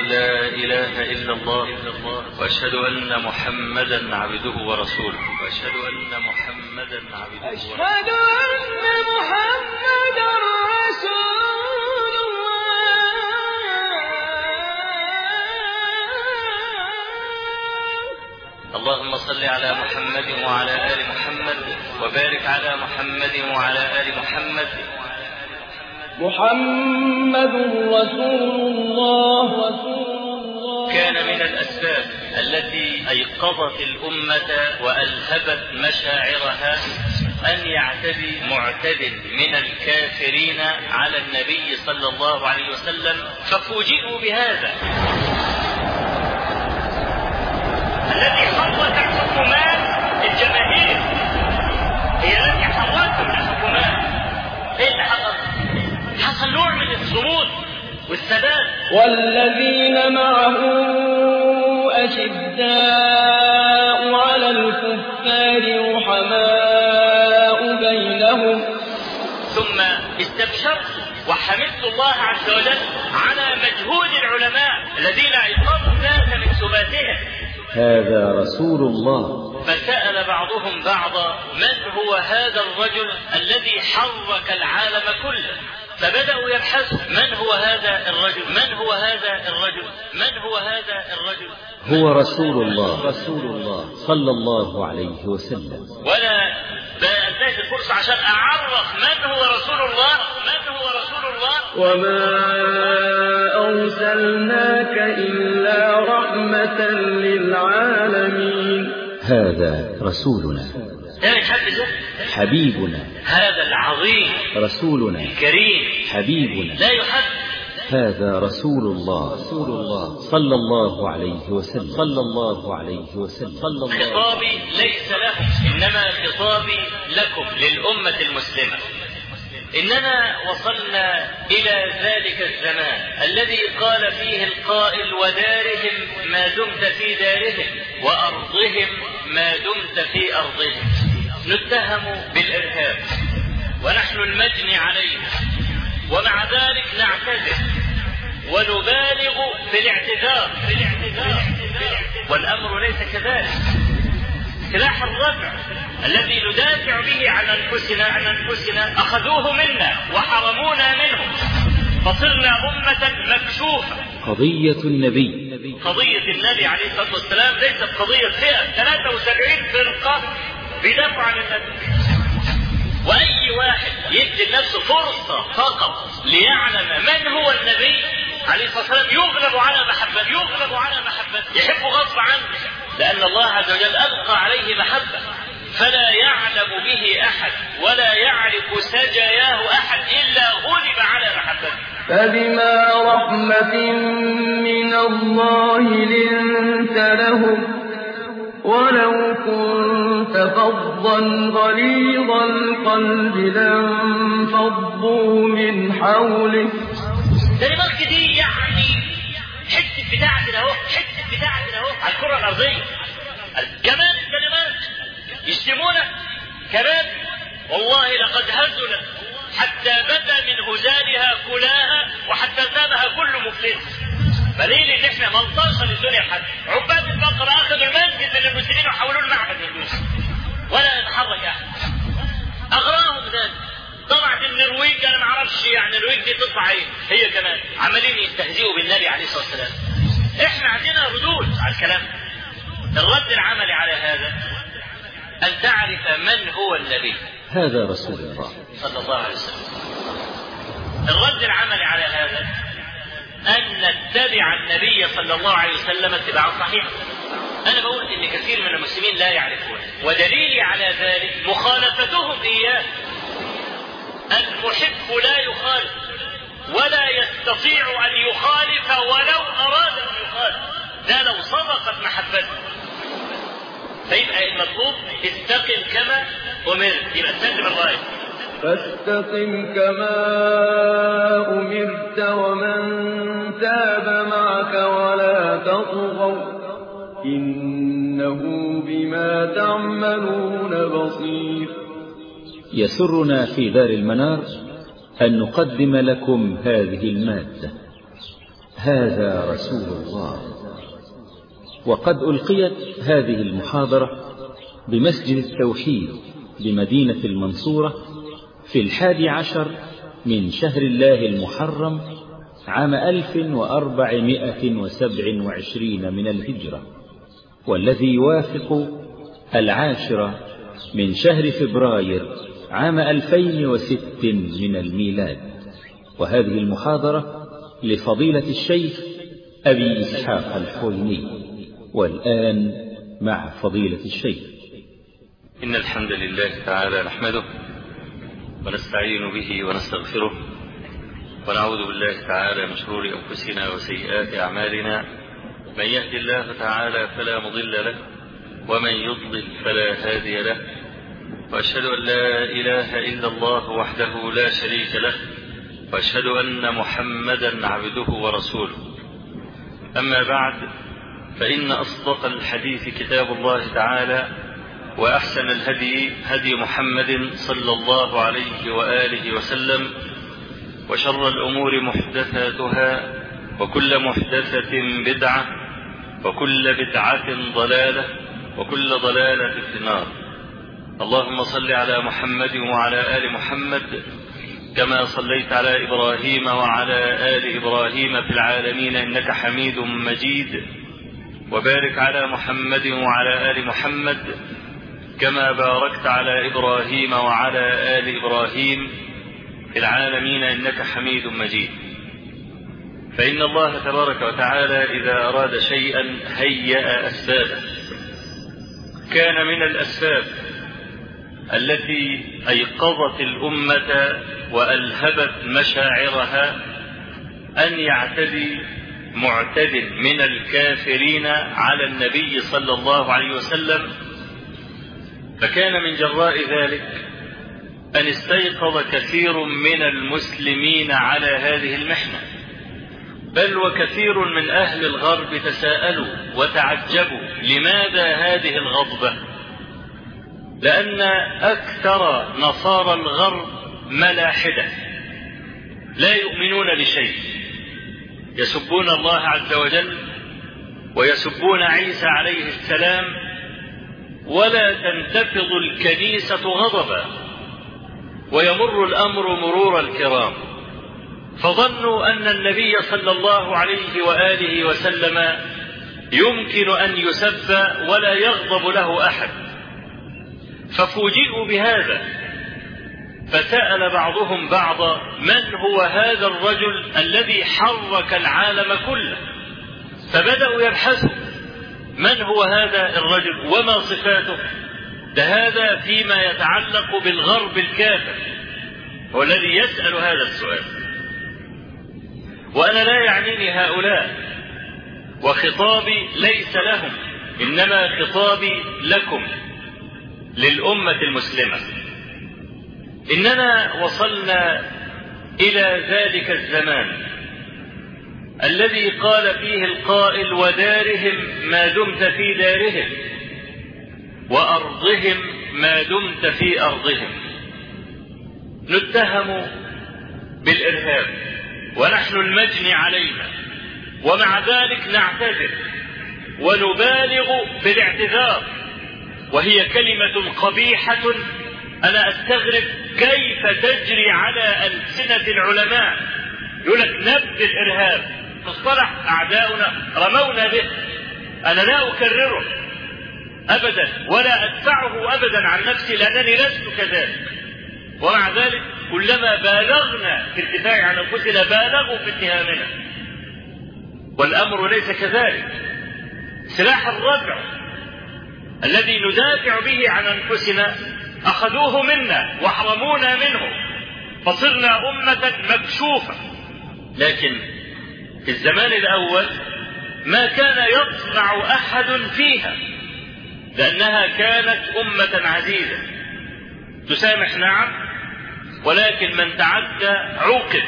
لا إله إلا الله وأشهد أن محمدا عبده ورسوله وأشهد أن محمدا عبده ورسوله أشهد أن محمدا رسول الله اللهم صل على محمد وعلى آل محمد وبارك على محمد وعلى آل محمد محمد رسول الله رسول الله كان من الأسباب التي أيقظت الأمة وألهبت مشاعرها أن يعتدي معتد من الكافرين على النبي صلى الله عليه وسلم ففوجئوا بهذا الذي حرك الحكومات الجماهير هي التي حركت الحكومات ايه اللي حصل؟ حصل نوع من الصمود والثبات والذين معه أشداء على الكفار رحماء بينهم ثم استبشرت وحمدت الله عز وجل على مجهود العلماء الذين ايقظوا الناس من سباتهم هذا رسول الله فسأل بعضهم بعضا من هو هذا الرجل الذي حرك العالم كله فبدأوا يبحثوا من هو هذا الرجل من هو هذا الرجل من هو هذا الرجل هو رسول الله رسول الله صلى الله عليه وسلم ولا بأنتهز الفرصة عشان أعرف من هو رسول الله من هو رسول الله وما أرسلناك إلا رحمة للعالمين هذا رسولنا ده يحب ده حبيبنا هذا العظيم رسولنا الكريم حبيبنا لا يحب هذا رسول الله رسول الله صلى الله عليه وسلم صلى الله عليه وسلم صلى الله خطابي ليس لهم انما خطابي لكم للامه المسلمه اننا وصلنا الى ذلك الزمان الذي قال فيه القائل ودارهم ما دمت في دارهم وارضهم ما دمت في ارضهم نتهم بالارهاب ونحن المجني عليه ومع ذلك نعتذر ونبالغ في الاعتذار في الاعتذار والامر ليس كذلك سلاح الردع الذي ندافع به عن انفسنا عن انفسنا اخذوه منا وحرمونا منه فصرنا امه مكشوفه قضية النبي قضيه النبي عليه الصلاه والسلام ليست قضيه فئه 73 فرقه بيدافعوا عن النبي واي واحد يدي لنفسه فرصه فقط ليعلم من هو النبي عليه الصلاه والسلام يغلب على محبته يغلب على محبته يحبه غصب عنه لان الله عز وجل القى عليه محبه فلا يعلم به احد ولا يعرف سجاياه احد الا غلب على محبته فبما رحمة من الله لنت لهم ولو كنت فظا غليظ القلب لانفضوا من حولك دنمارك دي يعني حته بتاعه كده اهو حته بتاعه كده اهو على الكره الارضيه كمان دنمارك يشتمونا كمان والله لقد هزلت حتى بدا من هزالها كلاها وحتى ذابها كل مفلس فليه ان احنا ما نطرش للدنيا حد عباد البقره اخذوا المسجد من المسلمين وحولوه لمعبد للموس ولا يتحرك احد اغراهم ذلك طلعت النرويج انا ما اعرفش يعني النرويج دي تطلع ايه هي كمان عمالين يستهزئوا بالنبي عليه الصلاه والسلام احنا عندنا ردود على الكلام الرد العملي على هذا ان تعرف من هو النبي هذا رسول الله صلى الله عليه وسلم الرد العملي على هذا أن نتبع النبي صلى الله عليه وسلم اتباعا صحيحا أنا بقول إن كثير من المسلمين لا يعرفون ودليلي على ذلك مخالفتهم إياه المحب لا يخالف ولا يستطيع أن يخالف ولو أراد أن يخالف ده لو صدقت محبته فيبقى المطلوب استقم كما أمرت يبقى استلم الراية فاستقم كما أمرت ومن تاب معك ولا تطغوا إنه بما تعملون بصير يسرنا في دار المنار أن نقدم لكم هذه المادة هذا رسول الله وقد ألقيت هذه المحاضرة بمسجد التوحيد بمدينة المنصورة في الحادي عشر من شهر الله المحرم عام ألف وأربعمائة وسبع وعشرين من الهجرة والذي يوافق العاشر من شهر فبراير عام ألفين وست من الميلاد وهذه المحاضرة لفضيلة الشيخ أبي إسحاق الحويني والآن مع فضيلة الشيخ إن الحمد لله تعالى نحمده ونستعين به ونستغفره ونعوذ بالله تعالى من شرور أنفسنا وسيئات أعمالنا من يهد الله تعالى فلا مضل له ومن يضلل فلا هادي له وأشهد أن لا إله إلا الله وحده لا شريك له وأشهد أن محمدا عبده ورسوله أما بعد فإن أصدق الحديث كتاب الله تعالى وأحسن الهدي هدي محمد صلى الله عليه وآله وسلم وشر الأمور محدثاتها وكل محدثة بدعة وكل بدعة ضلالة وكل ضلالة في النار اللهم صل على محمد وعلى آل محمد كما صليت على إبراهيم وعلى آل إبراهيم في العالمين إنك حميد مجيد وبارك على محمد وعلى آل محمد كما باركت على إبراهيم وعلى آل إبراهيم في العالمين إنك حميد مجيد فإن الله تبارك وتعالى إذا أراد شيئا هيأ أسبابه كان من الأسباب التي أيقظت الأمة وألهبت مشاعرها أن يعتدي معتد من الكافرين على النبي صلى الله عليه وسلم فكان من جراء ذلك أن استيقظ كثير من المسلمين على هذه المحنة بل وكثير من أهل الغرب تساءلوا وتعجبوا لماذا هذه الغضبة لأن أكثر نصارى الغرب ملاحدة لا يؤمنون بشيء يسبون الله عز وجل ويسبون عيسى عليه السلام ولا تنتفض الكنيسة غضبا ويمر الأمر مرور الكرام فظنوا أن النبي صلى الله عليه وآله وسلم يمكن أن يسب ولا يغضب له أحد ففوجئوا بهذا فسأل بعضهم بعضا من هو هذا الرجل الذي حرك العالم كله فبدأوا يبحثوا من هو هذا الرجل وما صفاته ده هذا فيما يتعلق بالغرب الكافر هو الذي يسأل هذا السؤال وأنا لا يعنيني هؤلاء وخطابي ليس لهم إنما خطابي لكم للأمة المسلمة إننا وصلنا إلى ذلك الزمان الذي قال فيه القائل ودارهم ما دمت في دارهم وأرضهم ما دمت في أرضهم نتهم بالإرهاب ونحن المجني علينا ومع ذلك نعتذر ونبالغ بالاعتذار وهي كلمة قبيحة أنا أستغرب كيف تجري على ألسنة العلماء يقول لك نبذ الإرهاب مصطلح أعداؤنا رمونا به أنا لا أكرره أبدا ولا أدفعه أبدا عن نفسي لأنني لست كذلك ومع ذلك كلما بالغنا في الدفاع عن أنفسنا بالغوا في اتهامنا والأمر ليس كذلك سلاح الردع الذي ندافع به عن أنفسنا أخذوه منا وحرمونا منه فصرنا أمة مكشوفة لكن في الزمان الأول ما كان يطمع أحد فيها لأنها كانت أمة عزيزة تسامح نعم ولكن من تعدى عوقب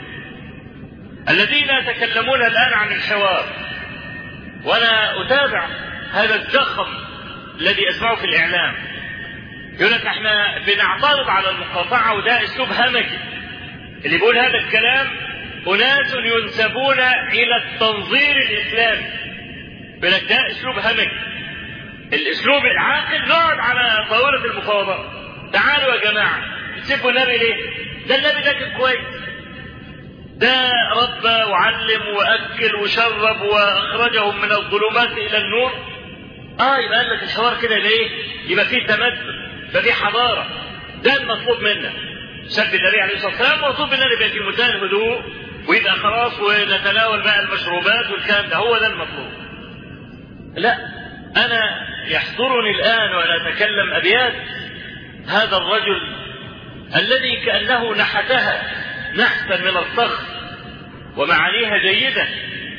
الذين يتكلمون الآن عن الحوار وأنا أتابع هذا الزخم الذي أسمعه في الإعلام يقول لك احنا بنعترض على المقاطعة وده أسلوب همجي اللي بيقول هذا الكلام أناس ينسبون إلى التنظير الإسلامي يقول لك ده أسلوب همجي الأسلوب العاقل نقعد على طاولة المفاوضات تعالوا يا جماعة تسيبوا النبي ليه؟ ده النبي ده كان كويس ده ربى وعلم واكل وشرب واخرجهم من الظلمات الى النور اه يبقى قال لك الحوار كده ليه؟ يبقى فيه تمدن يبقى فيه حضاره ده المطلوب منا سب النبي عليه الصلاه والسلام مطلوب مننا يبقى في منتهى الهدوء ويبقى خلاص ونتناول بقى المشروبات والكلام ده هو ده المطلوب لا انا يحضرني الان وانا اتكلم ابيات هذا الرجل الذي كانه نحتها نحتا من الصخر ومعانيها جيدة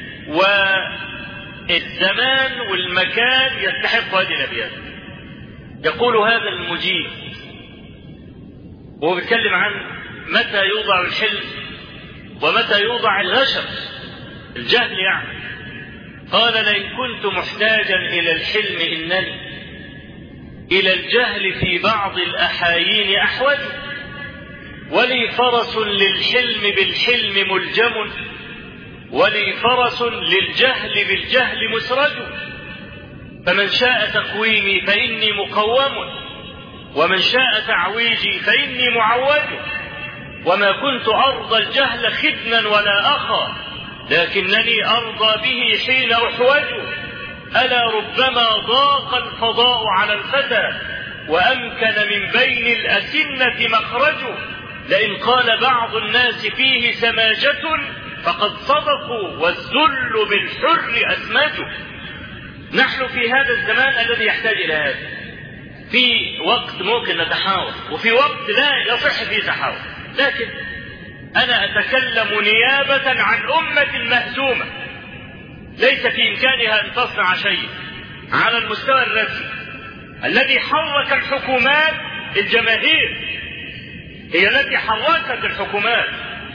والزمان والمكان يستحق هذه الأبيات يقول هذا المجيد وهو بيتكلم عن متى يوضع الحلم ومتى يوضع الغشم الجهل يعني قال لئن كنت محتاجا إلى الحلم إنني إلى الجهل في بعض الأحايين أحوج ولي فرس للحلم بالحلم ملجم ولي فرس للجهل بالجهل مسرج فمن شاء تقويمي فإني مقوم ومن شاء تعويجي فإني معوج وما كنت أرضى الجهل خدنا ولا أخا لكنني أرضى به حين أحوج ألا ربما ضاق الفضاء على الفتى وأمكن من بين الأسنة مخرجه لئن قال بعض الناس فيه سماجة فقد صدقوا والذل بالحر أسماج نحن في هذا الزمان الذي يحتاج إلى هذا في وقت ممكن نتحاور وفي وقت لا يصح فيه تحاور لكن أنا أتكلم نيابة عن أمة مهزومة ليس في إمكانها أن تصنع شيء على المستوى الرسمي الذي حرك الحكومات الجماهير هي التي حركت الحكومات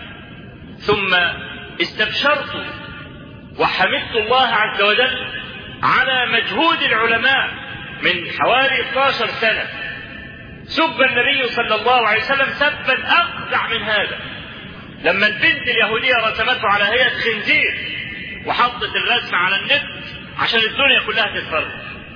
ثم استبشرت وحمدت الله عز وجل على مجهود العلماء من حوالي 12 سنة سب النبي صلى الله عليه وسلم سبا أفزع من هذا لما البنت اليهودية رسمته على هيئة خنزير وحطت الرسم على النت عشان الدنيا كلها تتفرج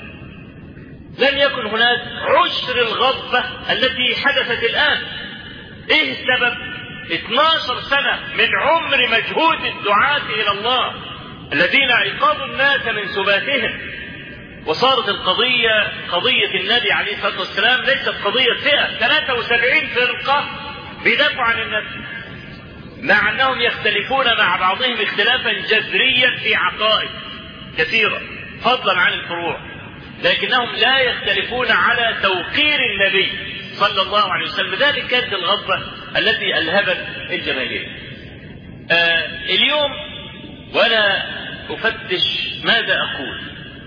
لم يكن هناك عشر الغضبة التي حدثت الآن ايه السبب 12 سنة من عمر مجهود الدعاة إلى الله الذين أيقظوا الناس من سباتهم وصارت القضية قضية النبي عليه الصلاة والسلام ليست قضية فئة 73 فرقة بيدافعوا عن النبي مع أنهم يختلفون مع بعضهم اختلافا جذريا في عقائد كثيرة فضلا عن الفروع لكنهم لا يختلفون على توقير النبي صلى الله عليه وسلم ذلك كانت الغضبة التي ألهبت الجماهير آه اليوم وأنا أفتش ماذا أقول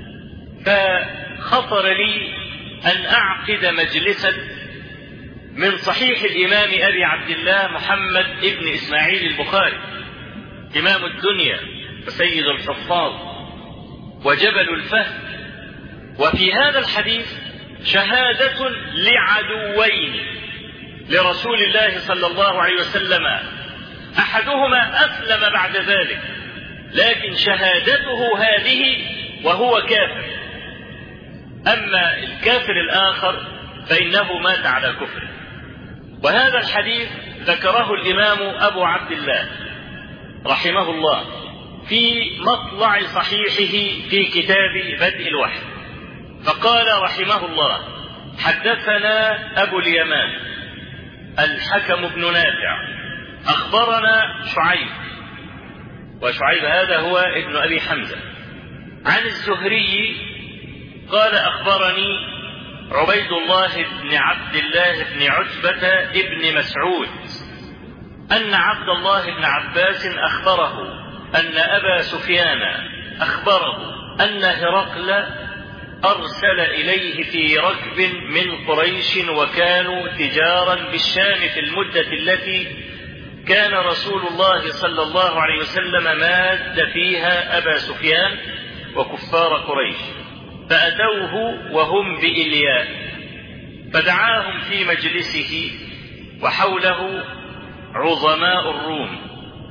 فخطر لي أن أعقد مجلسا من صحيح الإمام أبي عبد الله محمد ابن إسماعيل البخاري إمام الدنيا وسيد الحفاظ وجبل الفهم وفي هذا الحديث شهادة لعدوين لرسول الله صلى الله عليه وسلم أحدهما أسلم بعد ذلك لكن شهادته هذه وهو كافر أما الكافر الآخر فإنه مات على كفره وهذا الحديث ذكره الإمام أبو عبد الله رحمه الله في مطلع صحيحه في كتاب بدء الوحي فقال رحمه الله حدثنا أبو اليمان الحكم بن نافع أخبرنا شعيب وشعيب هذا هو ابن أبي حمزة عن الزهري قال أخبرني عبيد الله بن عبد الله بن عتبة ابن مسعود أن عبد الله بن عباس أخبره أن أبا سفيان أخبره أن هرقل أرسل إليه في ركب من قريش وكانوا تجارا بالشام في المدة التي كان رسول الله صلى الله عليه وسلم ماد فيها أبا سفيان وكفار قريش فأتوه وهم بإلياء فدعاهم في مجلسه وحوله عظماء الروم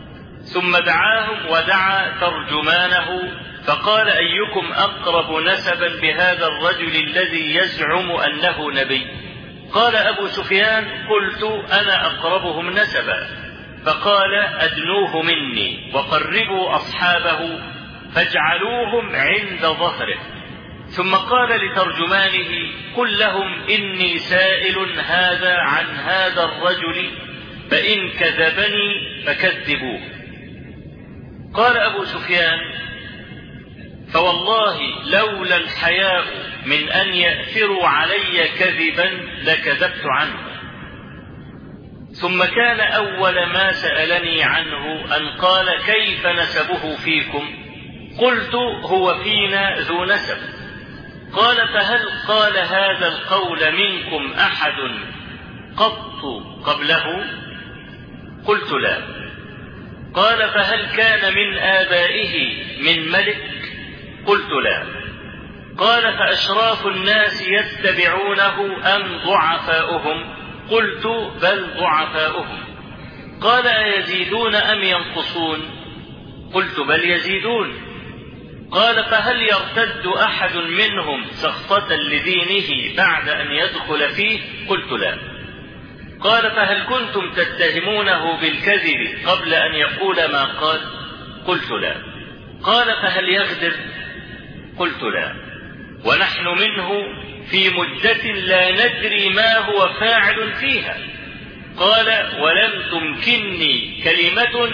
ثم دعاهم ودعا ترجمانه فقال أيكم أقرب نسبا بهذا الرجل الذي يزعم أنه نبي قال أبو سفيان قلت أنا أقربهم نسبا فقال أدنوه مني وقربوا أصحابه فاجعلوهم عند ظهره ثم قال لترجمانه قل لهم إني سائل هذا عن هذا الرجل فإن كذبني فكذبوه قال أبو سفيان فوالله لولا الحياء من أن يأثروا علي كذبا لكذبت عنه ثم كان أول ما سألني عنه أن قال كيف نسبه فيكم قلت هو فينا ذو نسب قال فهل قال هذا القول منكم أحد قط قبله قلت لا قال فهل كان من آبائه من ملك قلت لا قال فأشراف الناس يتبعونه أم ضعفاؤهم قلت بل ضعفاؤهم قال أيزيدون أم ينقصون قلت بل يزيدون قال فهل يرتد أحد منهم سخطة لدينه بعد أن يدخل فيه قلت لا قال فهل كنتم تتهمونه بالكذب قبل أن يقول ما قال قلت لا قال فهل يغدر قلت لا ونحن منه في مدة لا ندري ما هو فاعل فيها قال ولم تمكنني كلمة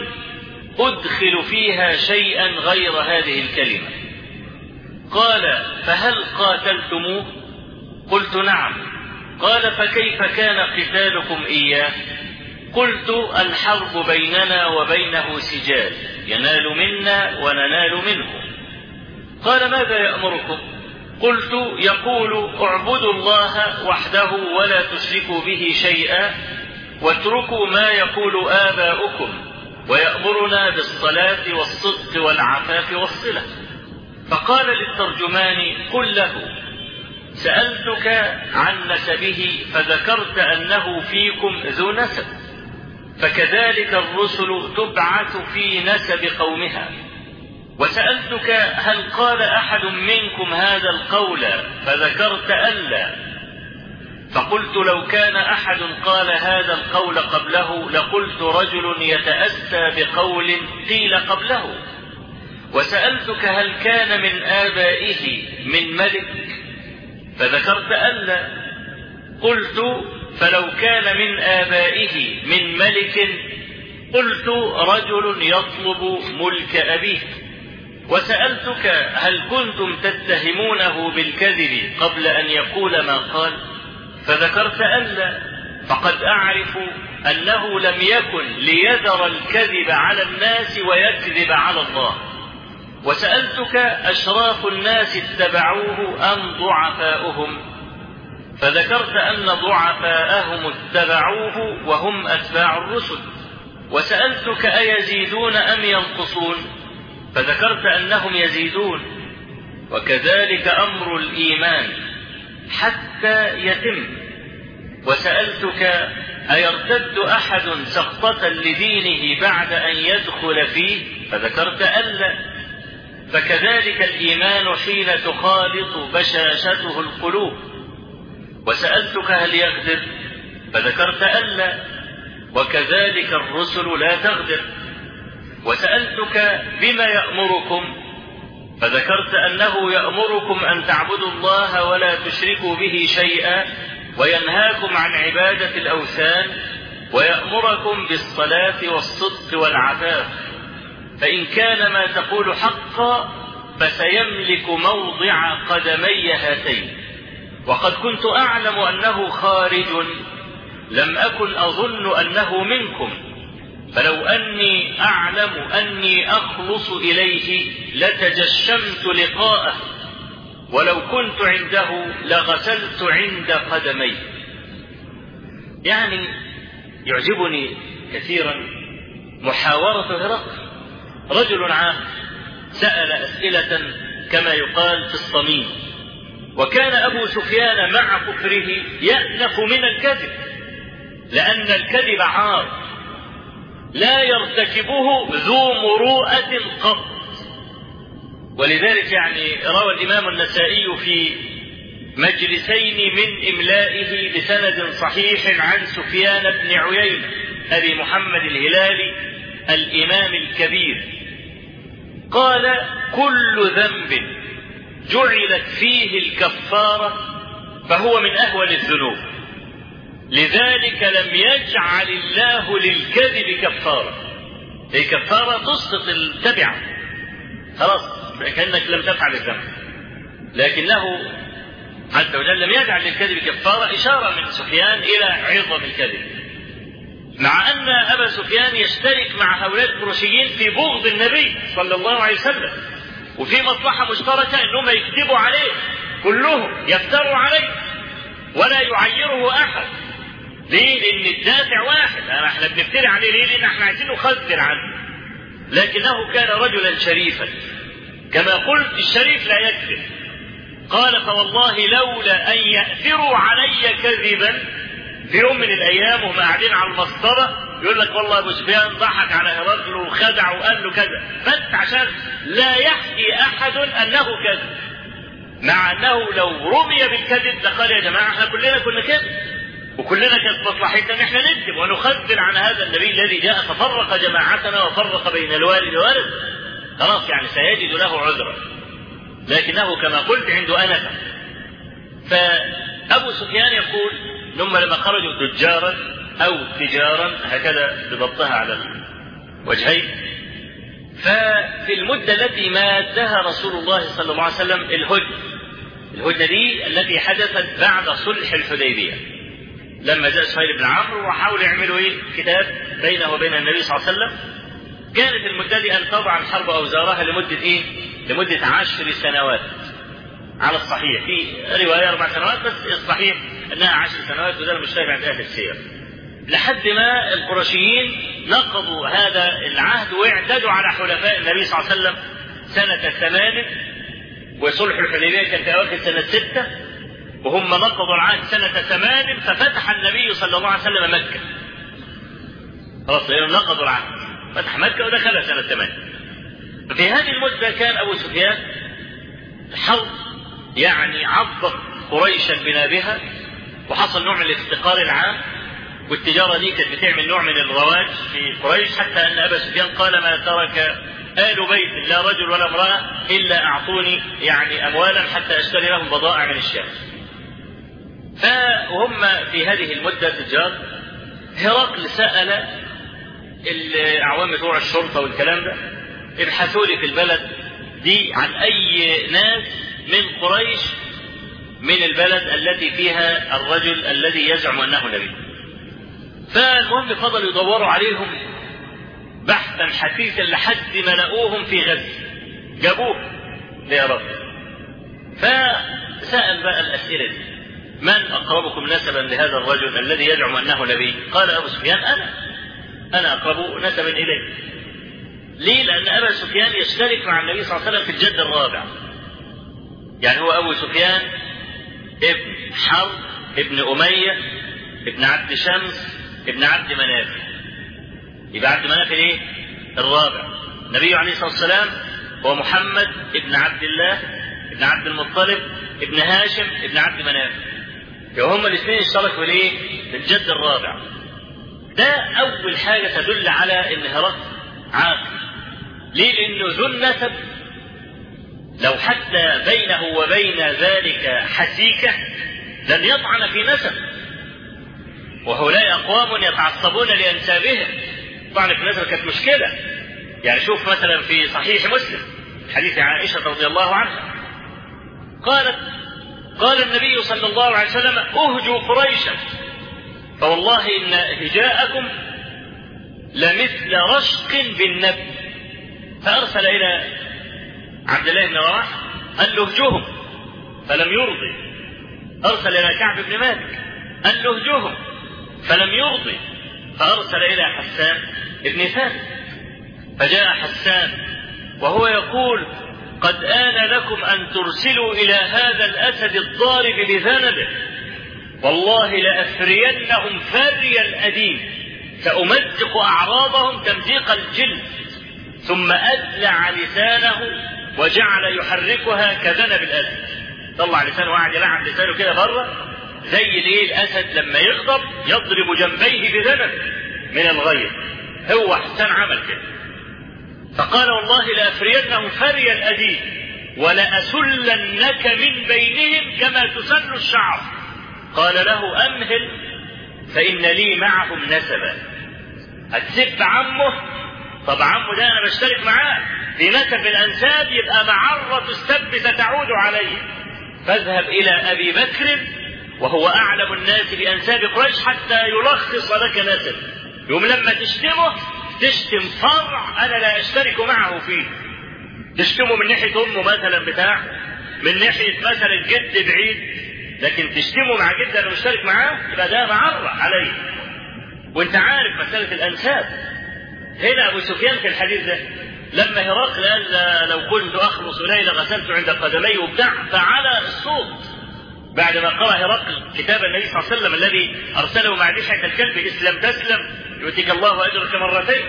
أدخل فيها شيئا غير هذه الكلمة قال فهل قاتلتموه قلت نعم قال فكيف كان قتالكم إياه قلت الحرب بيننا وبينه سجال ينال منا وننال منه قال ماذا يأمركم قلت يقول اعبدوا الله وحده ولا تشركوا به شيئا واتركوا ما يقول آباؤكم ويأمرنا بالصلاة والصدق والعفاف والصلة فقال للترجمان قل له سألتك عن نسبه فذكرت أنه فيكم ذو نسب فكذلك الرسل تبعث في نسب قومها وسألتك هل قال أحد منكم هذا القول فذكرت ألا فقلت لو كان أحد قال هذا القول قبله لقلت رجل يتأسى بقول قيل قبله وسألتك هل كان من آبائه من ملك فذكرت ألا قلت فلو كان من آبائه من ملك قلت رجل يطلب ملك أبيه وسألتك هل كنتم تتهمونه بالكذب قبل أن يقول ما قال فذكرت ألا فقد أعرف أنه لم يكن ليذر الكذب على الناس ويكذب على الله وسألتك أشراف الناس اتبعوه أم ضعفاؤهم فذكرت أن ضعفاءهم اتبعوه وهم أتباع الرسل وسألتك أيزيدون أم ينقصون فذكرت أنهم يزيدون وكذلك أمر الإيمان حتى يتم وسألتك أيرتد أحد سقطة لدينه بعد أن يدخل فيه فذكرت ألا فكذلك الإيمان حين تخالط بشاشته القلوب وسألتك هل يغدر فذكرت ألا وكذلك الرسل لا تغدر وسألتك بما يأمركم فذكرت أنه يأمركم أن تعبدوا الله ولا تشركوا به شيئا وينهاكم عن عبادة الأوثان ويأمركم بالصلاة والصدق والعفاف فإن كان ما تقول حقا فسيملك موضع قدمي هاتين وقد كنت أعلم أنه خارج لم أكن أظن أنه منكم فلو أني أعلم أني أخلص إليه لتجشمت لقاءه ولو كنت عنده لغسلت عند قدميه يعني يعجبني كثيرا محاورة هرقل رجل عام سأل أسئلة كما يقال في الصميم وكان أبو سفيان مع كفره يأنف من الكذب لأن الكذب عار لا يرتكبه ذو مروءة قط ولذلك يعني روى الإمام النسائي في مجلسين من إملائه بسند صحيح عن سفيان بن عيينة أبي محمد الهلالي الإمام الكبير قال كل ذنب جعلت فيه الكفارة فهو من أهون الذنوب لذلك لم يجعل الله للكذب كفارة هي كفارة تسقط التبعة خلاص كأنك لم تفعل الذنب لكنه عز وجل لم يجعل للكذب كفارة إشارة من سفيان إلى عظم الكذب مع أن أبا سفيان يشترك مع هؤلاء القرشيين في بغض النبي صلى الله عليه وسلم وفي مصلحة مشتركة أنهم يكذبوا عليه كلهم يفتروا عليه ولا يعيره أحد ليه؟ لأن الدافع واحد احنا بنفتري عليه ليه؟ لأن احنا عايزين نخذل عنه لكنه كان رجلا شريفا كما قلت الشريف لا يكذب قال فوالله لولا أن يأثروا علي كذبا في يوم من الأيام وهم قاعدين على المسطرة يقول لك والله أبو سفيان ضحك على هرقل وخدع وقال له كذا بس عشان لا يحكي أحد أنه كذب مع أنه لو رمي بالكذب لقال يا جماعة احنا كلنا كنا كذب وكلنا كانت مصلحتنا ان احنا نكذب ونخذل عن هذا النبي الذي جاء ففرق جماعتنا وفرق بين الوالد والد خلاص يعني سيجد له عذرا لكنه كما قلت عنده أنفة فأبو سفيان يقول ثم لما خرجوا تجارا أو تجارا هكذا بضبطها على الوجهين ففي المدة التي مادها رسول الله صلى الله عليه وسلم الهدنة الهدنة دي التي حدثت بعد صلح الحديبية لما جاء سهيل بن عمرو وحاولوا يعملوا ايه كتاب بينه وبين النبي صلى الله عليه وسلم كانت المدة دي أن تضع الحرب أوزارها لمدة إيه؟ لمدة عشر سنوات على الصحيح في رواية أربع سنوات بس الصحيح أنها عشر سنوات وده المشتهر عند أهل السير لحد ما القرشيين نقضوا هذا العهد واعتدوا على حلفاء النبي صلى الله عليه وسلم سنة ثمان وصلح الحديبية كان في أواخر سنة ستة وهم نقضوا العهد سنة ثمان ففتح النبي صلى الله عليه وسلم مكة خلاص لأنهم نقضوا العهد فتح مكة ودخلها سنة ثمان في هذه المدة كان أبو سفيان حظ يعني عضت قريشا بنابها وحصل نوع من الافتقار العام والتجارة دي كانت بتعمل نوع من الرواج في قريش حتى أن أبا سفيان قال ما ترك آل بيت لا رجل ولا امرأة إلا أعطوني يعني أموالا حتى أشتري لهم بضائع من الشام فهم في هذه المدة تجار هرقل سأل الأعوام بتوع الشرطة والكلام ده ابحثوا لي في البلد دي عن أي ناس من قريش من البلد التي فيها الرجل الذي يزعم أنه نبي فالمهم فضلوا يدوروا عليهم بحثا حثيثا لحد ما لقوهم في غزة جابوه يا رب فسأل بقى الأسئلة دي من أقربكم نسبا لهذا الرجل الذي يزعم أنه نبي قال أبو سفيان أنا أنا أقرب نسبا إليه ليه؟ لأن أبا سفيان يشترك مع النبي صلى الله عليه وسلم في الجد الرابع يعني هو أبو سفيان ابن حرب ابن أمية ابن عبد شمس ابن عبد مناف يبقى عبد مناف الايه؟ الرابع النبي عليه الصلاة والسلام هو محمد ابن عبد الله ابن عبد المطلب ابن هاشم ابن عبد مناف يبقى هما الاثنين اشتركوا الايه؟ في الجد الرابع ده أول حاجة تدل على إن هرقل عاقل. ليه؟ لأنه ذو النسب لو حتى بينه وبين ذلك حسيكة لن يطعن في نسب. وهؤلاء أقوام يتعصبون لأنسابهم. طعن في النسب كانت مشكلة. يعني شوف مثلا في صحيح مسلم حديث عائشة رضي الله عنها قالت قال النبي صلى الله عليه وسلم اهجوا قريشا فوالله إن هجاءكم لمثل رشق بالنبل فأرسل إلى عبد الله بن رواحة قال له اهجهم فلم يرضي أرسل إلى كعب بن مالك قال له اهجهم فلم يرضي فأرسل إلى حسان بن ثابت فجاء حسان وهو يقول قد آن لكم أن ترسلوا إلى هذا الأسد الضارب بذنبه والله لأفرينهم فري الأديم سأمزق أعراضهم تمزيق الجلد ثم أدلع لسانه وجعل يحركها كذنب الأسد طلع لسانه وقعد يلعب لسانه كده بره زي الايه الاسد لما يغضب يضرب جنبيه بذنب من الغيظ هو حسان عمل كده فقال والله لأفرينهم فري الأديب ولأسلنك من بينهم كما تسل الشعر قال له أمهل فإن لي معهم نسبا هتسب عمه طب عمه ده أنا بشترك معاه في نسب الأنساب يبقى معرة السب ستعود عليه فاذهب إلى أبي بكر وهو أعلم الناس بأنساب قريش حتى يلخص لك نسب يوم لما تشتمه تشتم فرع أنا لا أشترك معه فيه تشتمه من ناحية أمه مثلا بتاع من ناحية مثلا الجد بعيد لكن تشتمه مع جد أنا مشترك معاه يبقى ده معرة عليه وأنت عارف مسألة الأنساب هنا أبو سفيان في الحديث ده لما هرقل قال لو كنت أخلص ليلة غسلت عند قدمي وبتاع فعلى الصوت بعد ما قرأ هرقل كتاب النبي صلى الله عليه وسلم الذي أرسله مع دشعة الكلب اسلم تسلم يؤتيك الله أجرك مرتين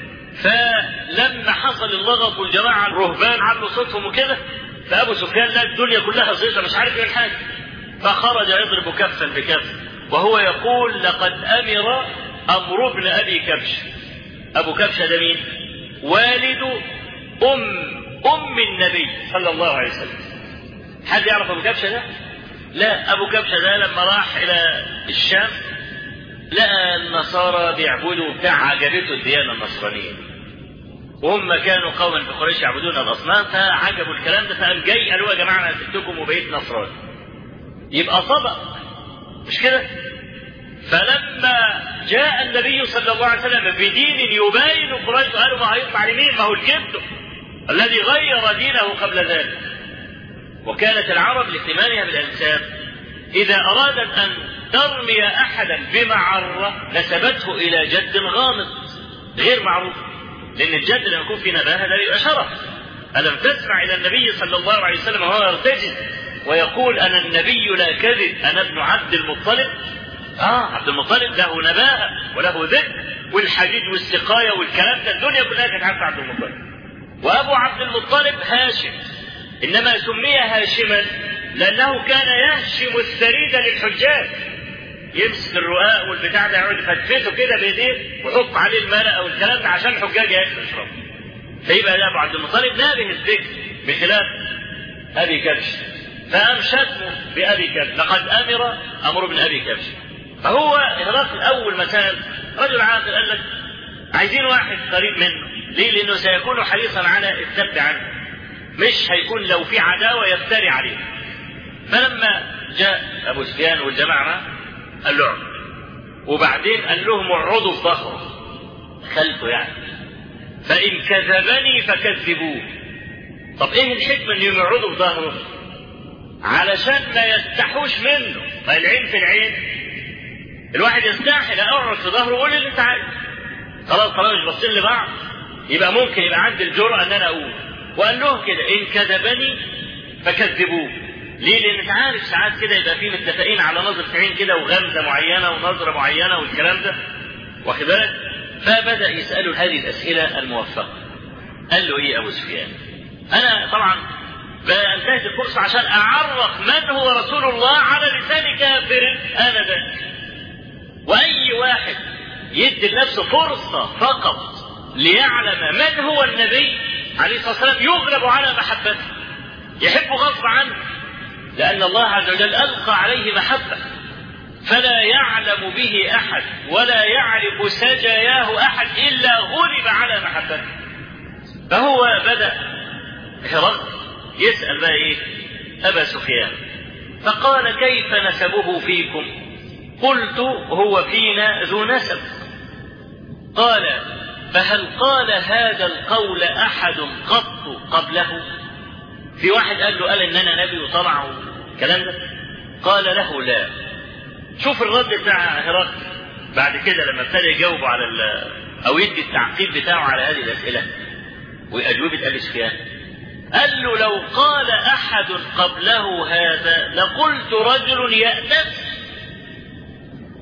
فلما حصل اللغط والجماعة الرهبان علوا صوتهم وكده فأبو سفيان لا الدنيا كلها زيطة مش عارف يعمل حاجة فخرج يضرب كفا بكف وهو يقول لقد أمر أمر ابن أبي كبش أبو كبشة ده مين؟ والد أم أم النبي صلى الله عليه وسلم حد يعرف أبو كبشة ده؟ لا أبو كبشة ده لما راح إلى الشام لقى النصارى بيعبدوا بتاع عجبته الديانة النصرانية وهم كانوا قوما في قريش يعبدون الأصنام فعجبوا الكلام ده فقام جاي قالوا يا جماعة أنا سبتكم وبقيت نصراني يبقى صدق مش كده؟ فلما جاء النبي صلى الله عليه وسلم بدين يباين قريش قالوا ما هيطلع لمين؟ ما هو الجد الذي غير دينه قبل ذلك وكانت العرب لاهتمامها بالانساب اذا ارادت ان ترمي احدا بمعره نسبته الى جد غامض غير معروف لان الجد لما يكون في نباهه ده يبقى شرف الم تسمع الى النبي صلى الله عليه وسلم وهو يرتجز ويقول انا النبي لا كذب انا ابن عبد المطلب اه عبد المطلب له نباهه وله ذكر والحديد والسقايه والكلام ده الدنيا كلها كانت عارفه عبد المطلب وابو عبد المطلب هاشم انما سمي هاشما لانه كان يهشم الثريد للحجاج يمسك الرقاق والبتاع ده يقعد يفتفته كده بايديه ويحط عليه الماء او الكلام ده عشان الحجاج ياكلوا يشربوا فيبقى ده ابو عبد المطلب نابه الذكر بخلاف ابي كبش فقام شتمه بابي كبش لقد امر امر بن ابي كبش فهو هرقل اول ما سال رجل عاقل قال لك عايزين واحد قريب منه ليه؟ لانه سيكون حريصا على السب عنه مش هيكون لو في عداوه يفتري عليه فلما جاء ابو سفيان والجماعه قال له وبعدين قال لهم اقعدوا في ظهره خلفه يعني فان كذبني فكذبوه طب ايه الحكمه انهم يقعدوا في ظهره علشان ما يستحوش منه ما العين في العين الواحد يستحي لا اقعد في ظهره وقول اللي انت عايزه خلاص خلاص مش باصين لبعض يبقى ممكن يبقى عندي الجرأة ان انا اقول وقال له كده ان كذبني فكذبوه ليه؟ لان انت عارف ساعات كده يبقى في متفقين على نظرة عين كده وغمزة معينة ونظرة معينة والكلام ده واخد بالك؟ فبدأ يسأله هذه الأسئلة الموفقة. قال له إيه أبو سفيان؟ أنا طبعا بنتهز الفرصة عشان أعرف من هو رسول الله على لسان كافر آنذاك. وأي واحد يدي لنفسه فرصة فقط ليعلم من هو النبي عليه الصلاة والسلام يغلب على محبته يحبه غصب عنه لأن الله عز وجل ألقى عليه محبة فلا يعلم به أحد ولا يعرف سجاياه أحد إلا غلب على محبته فهو بدأ هرقل يسأل بقى إيه أبا سفيان فقال كيف نسبه فيكم قلت هو فينا ذو نسب قال فهل قال هذا القول احد قط قبله في واحد قال له قال ان انا نبي وطلع الكلام ده قال له لا شوف الرد بتاع هرقل بعد كده لما ابتدى يجاوب على او يدي التعقيب بتاعه على هذه الاسئله واجوبه ابي سفيان قال له لو قال احد قبله هذا لقلت رجل يأنف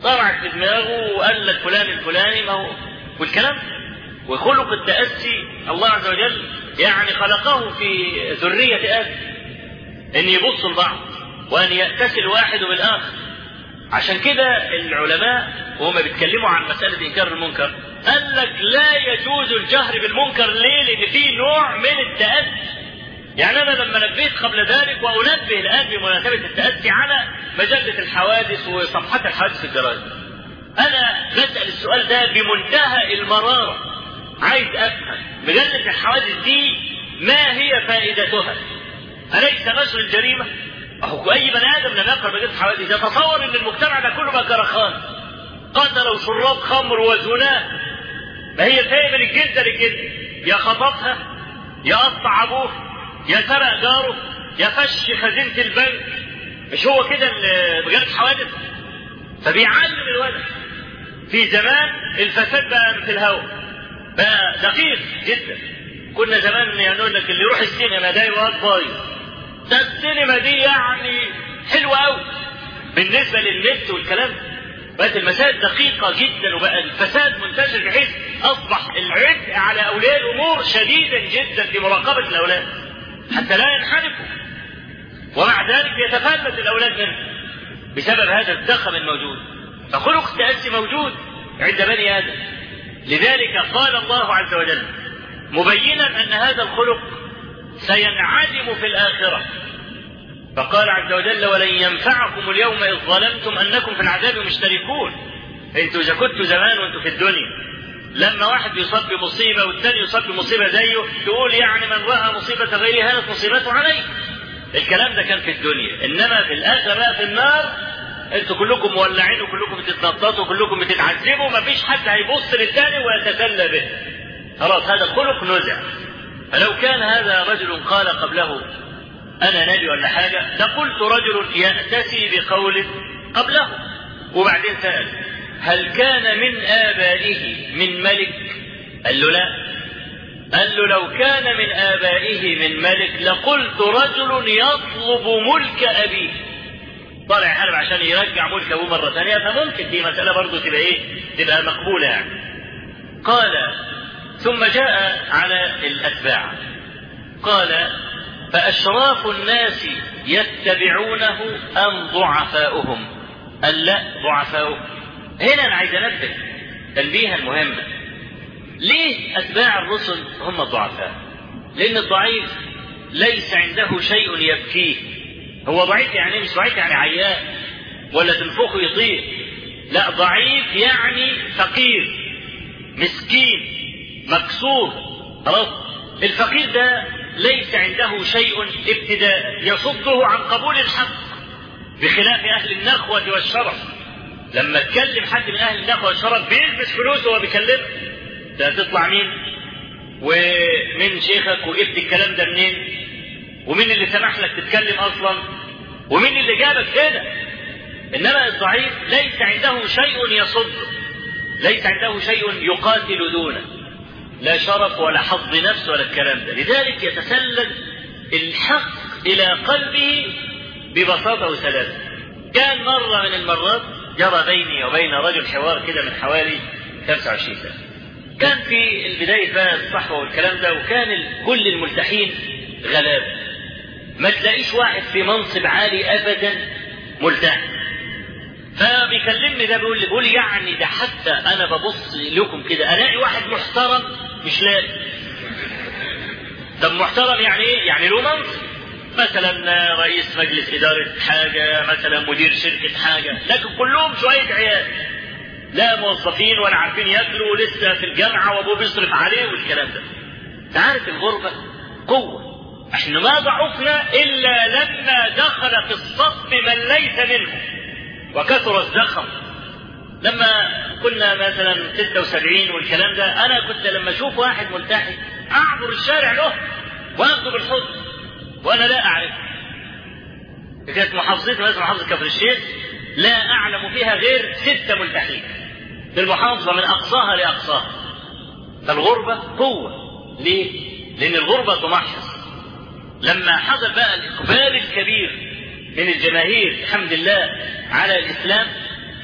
طلعت في دماغه وقال لك فلان الفلاني ما هو والكلام وخلق التأسي الله عز وجل يعني خلقه في ذرية آدم أن يبصوا لبعض وأن يأتسي الواحد بالآخر عشان كده العلماء وهم بيتكلموا عن مسألة إنكار المنكر قال لك لا يجوز الجهر بالمنكر ليه؟ لأن فيه نوع من التأسي يعني أنا لما نبهت قبل ذلك وأنبه الآن بمناسبة التأسي على مجلة الحوادث وصفحات الحوادث في الجرائد أنا بسأل السؤال ده بمنتهى المرارة عايز أفهم مجلة الحوادث دي ما هي فائدتها؟ أليس نشر الجريمة؟ أهو أي بني آدم لما يقرأ مجلة الحوادث يتصور إن المجتمع ده كله بقى كرخان قتلوا شراب خمر وزناه ما هي فاهم من الجلده للجلده يا خطفها يا قطع ابوه يا سرق جاره يا فش خزينه البنك مش هو كده مجال حوادث فبيعلم الولد في زمان الفساد بقى في الهواء بقى دقيق جدا كنا زمان يقول لك اللي يروح السينما ده يبقى بايظ ده السينما دي يعني حلوه قوي بالنسبه للنت والكلام ده بقت المسائل دقيقة جدا وبقى الفساد منتشر بحيث أصبح العبء على أولياء الأمور شديدا جدا في مراقبة الأولاد حتى لا ينحرفوا ومع ذلك يتفلت الأولاد منه بسبب هذا الزخم الموجود فخلق التأسي موجود عند بني آدم لذلك قال الله عز وجل مبينا أن هذا الخلق سينعدم في الآخرة فقال عز وجل ولن ينفعكم اليوم إذ ظلمتم أنكم في العذاب مشتركون انتوا إذا كنتوا زمان وانتوا في الدنيا لما واحد يصاب بمصيبة والثاني يصاب بمصيبة زيه تقول يعني من رأى مصيبة غيره هانت مصيبته عليه الكلام ده كان في الدنيا إنما في الآخرة بقى في النار انتوا كلكم مولعين وكلكم بتتنططوا وكلكم بتتعذبوا مفيش حد هيبص للثاني ويتسلى به خلاص هذا خلق نزع فلو كان هذا رجل قال قبله انا نبي ولا حاجه لقلت رجل ياتسي بقول قبله وبعدين سال هل كان من ابائه من ملك قال له لا قال له لو كان من ابائه من ملك لقلت رجل يطلب ملك ابيه طالع يحارب عشان يرجع ملك ابوه مره ثانيه فممكن دي مساله برضه تبقى ايه تبقى مقبوله يعني قال ثم جاء على الاتباع قال فأشراف الناس يتبعونه أم ضعفاؤهم؟ قال لا ضعفاؤهم. هنا أنا عايز أنبه تنبيها مهما. ليه أتباع الرسل هم الضعفاء؟ لأن الضعيف ليس عنده شيء يبكيه. هو ضعيف يعني مش ضعيف يعني عيان ولا تنفخه يطير. لا ضعيف يعني فقير مسكين مكسور خلاص الفقير ده ليس عنده شيء ابتداء يصده عن قبول الحق بخلاف اهل النخوة والشرف لما تكلم حد من اهل النخوة والشرف بيلبس فلوسه وهو بيكلمك ده تطلع مين ومين شيخك وجبت الكلام ده منين ومين اللي سمح لك تتكلم اصلا ومين اللي جابك هنا انما الضعيف ليس عنده شيء يصده ليس عنده شيء يقاتل دونه لا شرف ولا حظ نفس ولا الكلام ده لذلك يتسلل الحق إلى قلبه ببساطة وسلاسة كان مرة من المرات جرى بيني وبين رجل حوار كده من حوالي 25 سنة كان في البداية بقى الصحوة والكلام ده وكان كل الملتحين غلاب ما تلاقيش واحد في منصب عالي أبدا ملتحي فبيكلمني ده بيقول لي بيقول يعني ده حتى انا ببص لكم كده الاقي واحد محترم مش لاقي طب محترم يعني ايه؟ يعني له منصب مثلا رئيس مجلس إدارة حاجة مثلا مدير شركة حاجة لكن كلهم شوية عيال لا موظفين ولا عارفين ياكلوا ولسه في الجامعة وابوه بيصرف عليه والكلام ده تعرف الغربة قوة احنا ما ضعفنا إلا لما دخل في الصف من ليس منه وكثر الزخم لما كنا مثلا 76 والكلام ده انا كنت لما اشوف واحد ملتحي اعبر الشارع له واخده بالحضن وانا لا اعرف كانت محافظتي مثلا محافظه كفر الشيخ لا اعلم فيها غير ستة ملتحين في المحافظه من اقصاها لاقصاها فالغربه قوه ليه؟ لان الغربه تمحص لما حصل بقى الاقبال الكبير من الجماهير الحمد لله على الاسلام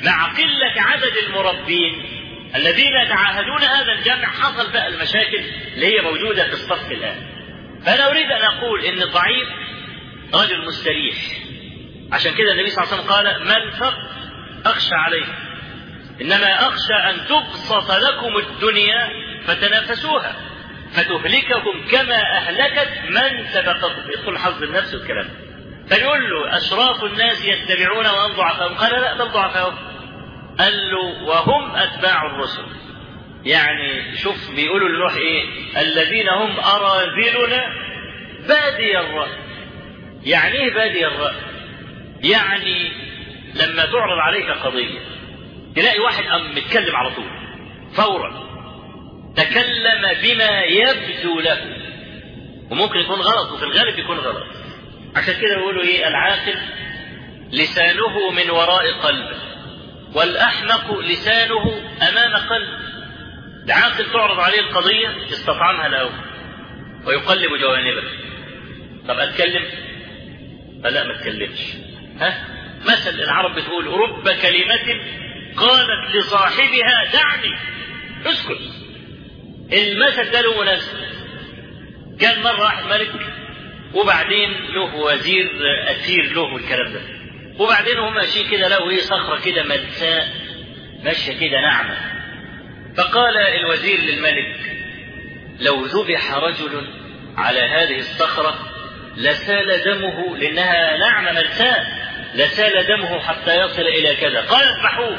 مع قلة عدد المربين الذين يتعاهدون هذا الجمع حصل بقى المشاكل اللي هي موجودة في الصف الآن فأنا أريد أن أقول إن الضعيف رجل مستريح عشان كده النبي صلى الله عليه وسلم قال ما الفقر أخشى عليه إنما أخشى أن تبسط لكم الدنيا فتنافسوها فتهلككم كما أهلكت من سبقكم يدخل حظ النفس والكلام فيقول له أشراف الناس يتبعون وأن ضعفاءهم قال لا بل ضعفاءهم قال له وهم أتباع الرسل يعني شوف بيقولوا لنوح إيه الذين هم أراذلنا بادي الرأي يعني إيه بادي الرأي يعني لما تعرض عليك قضية تلاقي واحد أم متكلم على طول فورا تكلم بما يبدو له وممكن يكون غلط وفي الغالب يكون غلط عشان كده بيقولوا ايه العاقل لسانه من وراء قلبه والأحمق لسانه أمام قلبه العاقل تعرض عليه القضية يستطعمها له ويقلب جوانبه طب أتكلم فلا ما اتكلمش ها مثل العرب بتقول رب كلمة قالت لصاحبها دعني اسكت المثل ده له مناسبة كان مرة واحد ملك وبعدين له وزير أثير له والكلام ده وبعدين هم ماشيين كده لقوا ايه صخرة كده ملساء ماشية كده ناعمة فقال الوزير للملك لو ذبح رجل على هذه الصخرة لسال دمه لأنها ناعمة ملساء لسال دمه حتى يصل إلى كذا قال اذبحوه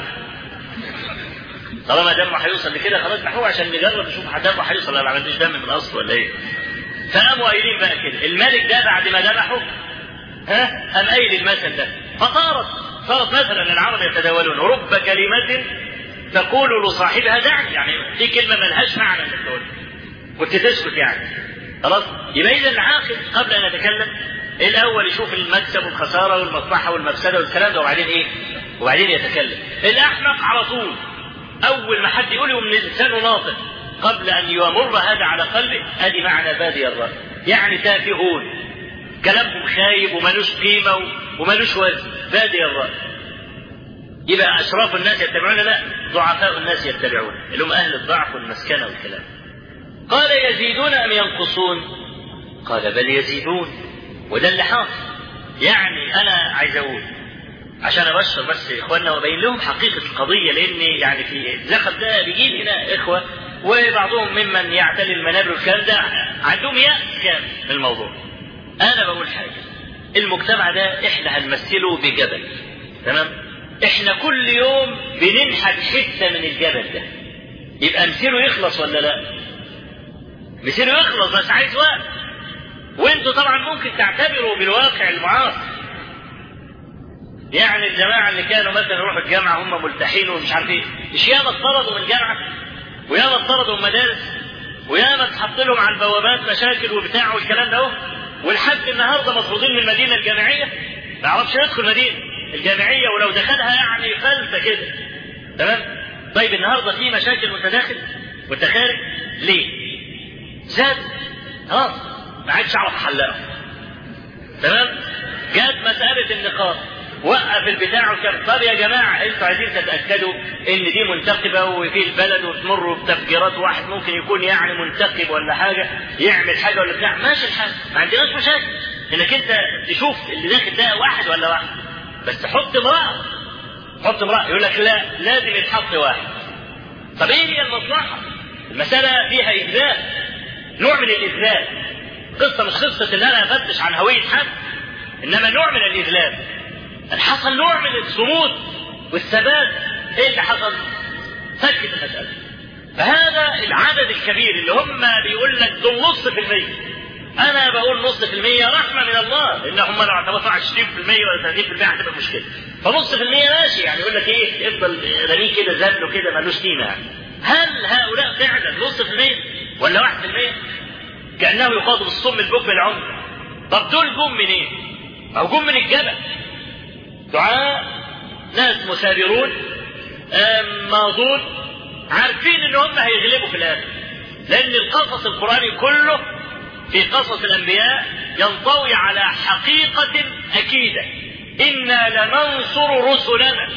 طالما دمه هيوصل لكده خلاص اذبحوه عشان نجرب نشوف دمه هيوصل ولا ما عندوش دم من أصل ولا إيه فقاموا قايلين بقى كده الملك ده بعد ما ذبحه ها قام قايل المثل ده فصارت صارت مثلا العرب يتداولون رب كلمة تقول لصاحبها دعني يعني دي كلمة ملهاش معنى انك تقولها كنت تسكت يعني خلاص يبقى اذا العاقل قبل ان يتكلم الاول يشوف المكسب والخساره والمصلحه والمفسده والكلام ده وبعدين ايه؟ وبعدين يتكلم. الاحمق على طول اول ما حد يقول يقوم لسانه ناطق قبل ان يمر هذا على قلبه ادي معنى بادي الراي يعني تافهون كلامهم خايب وملوش قيمه وملوش وزن بادي الراي يبقى اشراف الناس يتبعون لا ضعفاء الناس يتبعون اللي هم اهل الضعف والمسكنه والكلام قال يزيدون ام ينقصون قال بل يزيدون وده اللي حاصل يعني انا عايز اقول عشان ابشر بس اخواننا وابين لهم حقيقه القضيه لان يعني في الزخم ده بيجي هنا اخوه وبعضهم ممن يعتلي المنابر والكلام ده عندهم يأس كامل في الموضوع. انا بقول حاجه المجتمع ده احنا هنمثله بجبل تمام؟ احنا كل يوم بننحت حته من الجبل ده. يبقى مثيره يخلص ولا لا؟ مثيره يخلص بس عايز وقت. وانتوا طبعا ممكن تعتبروا بالواقع المعاصر يعني الجماعه اللي كانوا مثلا يروحوا الجامعه هم ملتحين ومش عارف ايه مش ياما اتطردوا من جامعه وياما اتطردوا من مدارس وياما اتحط لهم على البوابات مشاكل وبتاع والكلام ده اهو ولحد النهارده مطرودين من المدينه الجامعيه ما يعرفش يدخل مدينه الجامعيه ولو دخلها يعني فلته كده تمام طيب النهارده في مشاكل متداخل متخارج ليه؟ زاد خلاص ما عادش اعرف احلها تمام جت مساله النقاط وقف البتاع وكان طب يا جماعه انتوا عايزين تتاكدوا ان دي منتخبه وفي البلد وتمروا بتفجيرات واحد ممكن يكون يعني منتخب ولا حاجه يعمل حاجه ولا بتاع ماشي الحال ما عندناش مشاكل انك انت تشوف اللي داخل ده واحد ولا واحد بس حط امراه حط امراه يقول لك لا لازم يتحط واحد طب ايه هي المصلحه؟ المساله فيها اذلال نوع من الاذلال قصه مش قصه ان انا افتش عن هويه حد انما نوع من الاذلال حصل نوع من الصمود والثبات ايه اللي حصل؟ سكت المسألة فهذا العدد الكبير اللي هم بيقول لك دول نص في المية أنا بقول نص في المية رحمة من الله لأن هم لو اعتبروا 20% ولا 30% هتبقى مشكلة فنص في المية ماشي يعني يقول لك إيه افضل رميه كده زله كده ملوش قيمة يعني هل هؤلاء فعلا نص في المية ولا واحد في المية؟ كأنه يخاطب الصم البكم العمر طب دول جم منين؟ إيه؟ أو جم من الجبل دعاء ناس مثابرون ماضون عارفين ان هم هيغلبوا في الاخر لان القصص القراني كله في قصص الانبياء ينطوي على حقيقه اكيده انا لننصر رسلنا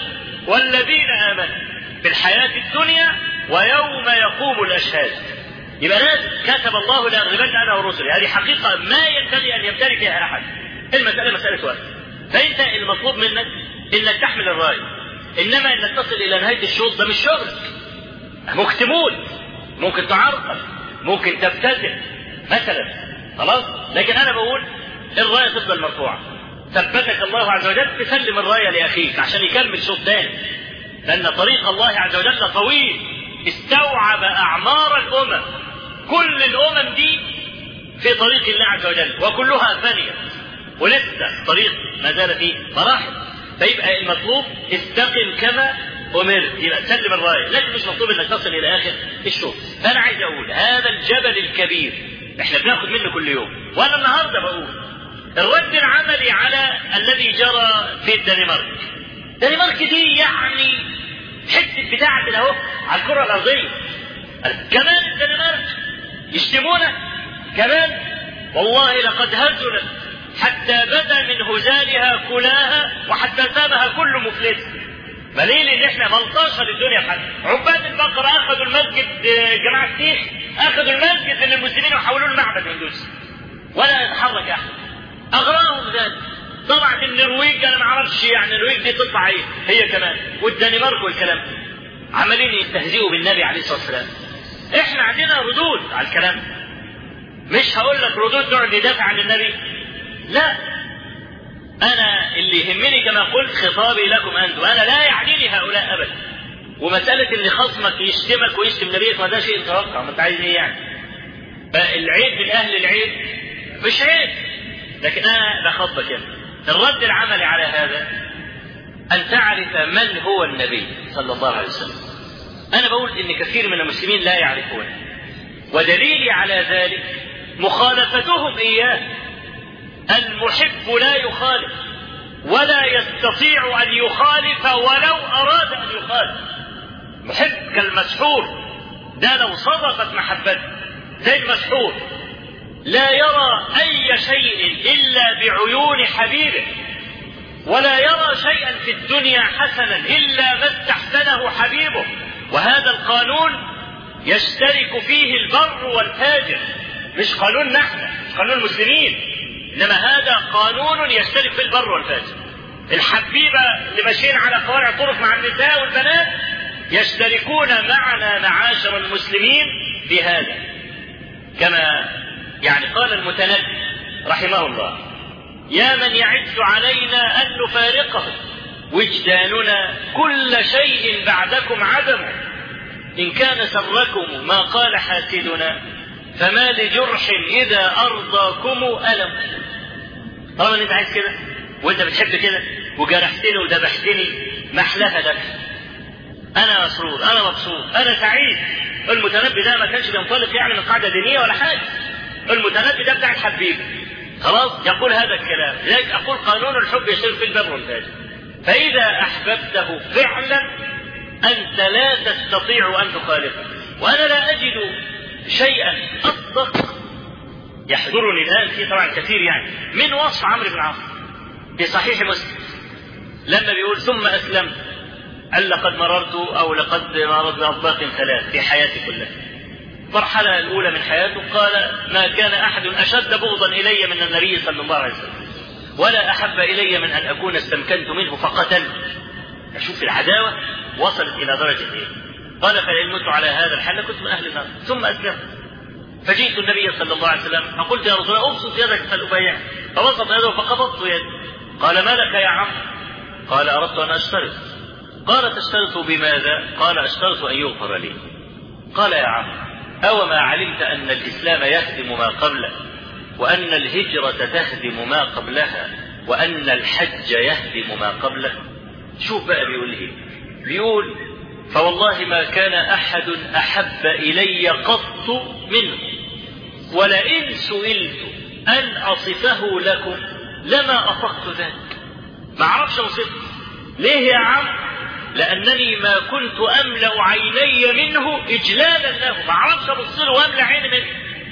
والذين آمنوا في الحياة الدنيا ويوم يقوم الأشهاد يبقى لازم كتب الله لأغلبن أنا ورسلي هذه حقيقة ما ينبغي أن يمتلك فيها أحد المسألة مسألة وقت فأنت المطلوب منك إنك تحمل الراية إنما إنك تصل إلى نهاية الشوط ده مش شغل ممكن تموت ممكن تعرقل ممكن تبتسم مثلا خلاص لكن أنا بقول الراية تفضل مرفوعة ثبتك الله عز وجل تسلم الراية لأخيك عشان يكمل شوط ثاني لأن طريق الله عز وجل طويل استوعب أعمار الأمم كل الأمم دي في طريق الله عز وجل وكلها فانية ولسه طريق ما زال فيه مراحل فيبقى المطلوب استقم كما أمرت يبقى سلم الراية لكن مش مطلوب انك تصل الى اخر الشوط فانا عايز اقول هذا الجبل الكبير احنا بناخد منه كل يوم وانا النهارده بقول الرد العملي على الذي جرى في الدنمارك الدنمارك دي يعني حته بتاعه كده اهو على الكره الارضيه كمان الدنمارك يشتمونا كمان والله لقد هزلت حتى بدا من هزالها كلاها وحتى سابها كل مفلس ما ليه لان احنا ملطشه للدنيا بحد عباد البقره اخذوا المسجد جماعه السيخ اخذوا المسجد من المسلمين وحولوه لمعبد هندوسي ولا يتحرك احد اغراهم ذلك طلعت النرويج انا ما اعرفش يعني النرويج دي تطلع ايه هي كمان والدنمارك والكلام عمالين يستهزئوا بالنبي عليه الصلاه والسلام احنا عندنا ردود على الكلام مش هقول لك ردود نقعد ندافع عن النبي لا انا اللي يهمني كما قلت خطابي لكم انتم انا لا يعنيني هؤلاء ابدا ومساله ان خصمك يشتمك ويشتم نبيك ما ده شيء متوقع ما انت عايز ايه يعني فالعيب من اهل العيب مش عيب لكن انا بخاطبك انت الرد العملي على هذا ان تعرف من هو النبي صلى الله عليه وسلم انا بقول ان كثير من المسلمين لا يعرفونه ودليلي على ذلك مخالفتهم اياه المحب لا يخالف ولا يستطيع ان يخالف ولو اراد ان يخالف محب كالمسحور ده لو صدقت محبته زي المسحور لا يرى اي شيء الا بعيون حبيبه ولا يرى شيئا في الدنيا حسنا الا ما استحسنه حبيبه وهذا القانون يشترك فيه البر والفاجر مش قانون نحن مش قانون المسلمين انما هذا قانون يشترك فيه البر والفاجر الحبيبه اللي ماشيين على قوارع طرق مع النساء والبنات يشتركون معنا معاشر المسلمين في هذا كما يعني قال المتنبي رحمه الله يا من يعز علينا ان نفارقه وجداننا كل شيء بعدكم عدم ان كان سركم ما قال حاسدنا فما لجرح اذا ارضاكم الم طالما انت عايز كده وانت بتحب كده وجرحتني وذبحتني ما احلاها لك انا مسرور انا مبسوط انا سعيد المتنبي ده ما كانش بينطلق يعني من قاعده دينيه ولا حاجه المتنبي ده بتاع الحبيب خلاص يقول هذا الكلام لذلك اقول قانون الحب يصير في البر والفاجر فاذا احببته فعلا انت لا تستطيع ان تخالفه وانا لا اجد شيئا اصدق يحضرني الان في طبعا كثير يعني من وصف عمرو بن العاص في صحيح مسلم لما بيقول ثم اسلمت قال لقد مررت او لقد مررت باطباق ثلاث في حياتي كلها المرحلة الأولى من حياته قال ما كان أحد أشد بغضا إلي من النبي صلى الله عليه وسلم ولا أحب إلي من أن أكون استمكنت منه فقتلت أشوف العداوة وصلت إلى درجة إيه قال فإن مت على هذا الحال كنت من أهل النار ثم أسلمت فجئت النبي صلى الله عليه وسلم فقلت يا رسول الله ابسط يدك فلأبايعك فبسط يده فقبضت يده قال ما لك يا عم قال أردت أن أشترط قال تشترط بماذا قال أشترط أن يغفر لي قال يا عم أو ما علمت أن الإسلام يهدم ما قبله وأن الهجرة تهدم ما قبلها وأن الحج يهدم ما قبله شوف بقى بيقول ايه بيقول فوالله ما كان أحد أحب إلي قط منه ولئن سئلت أن أصفه لكم لما أطقت ذلك ما أعرفش أوصفه ليه يا عم لأنني ما كنت أملأ عيني منه إجلالا له ما أعرفش أبص له وأملأ عيني منه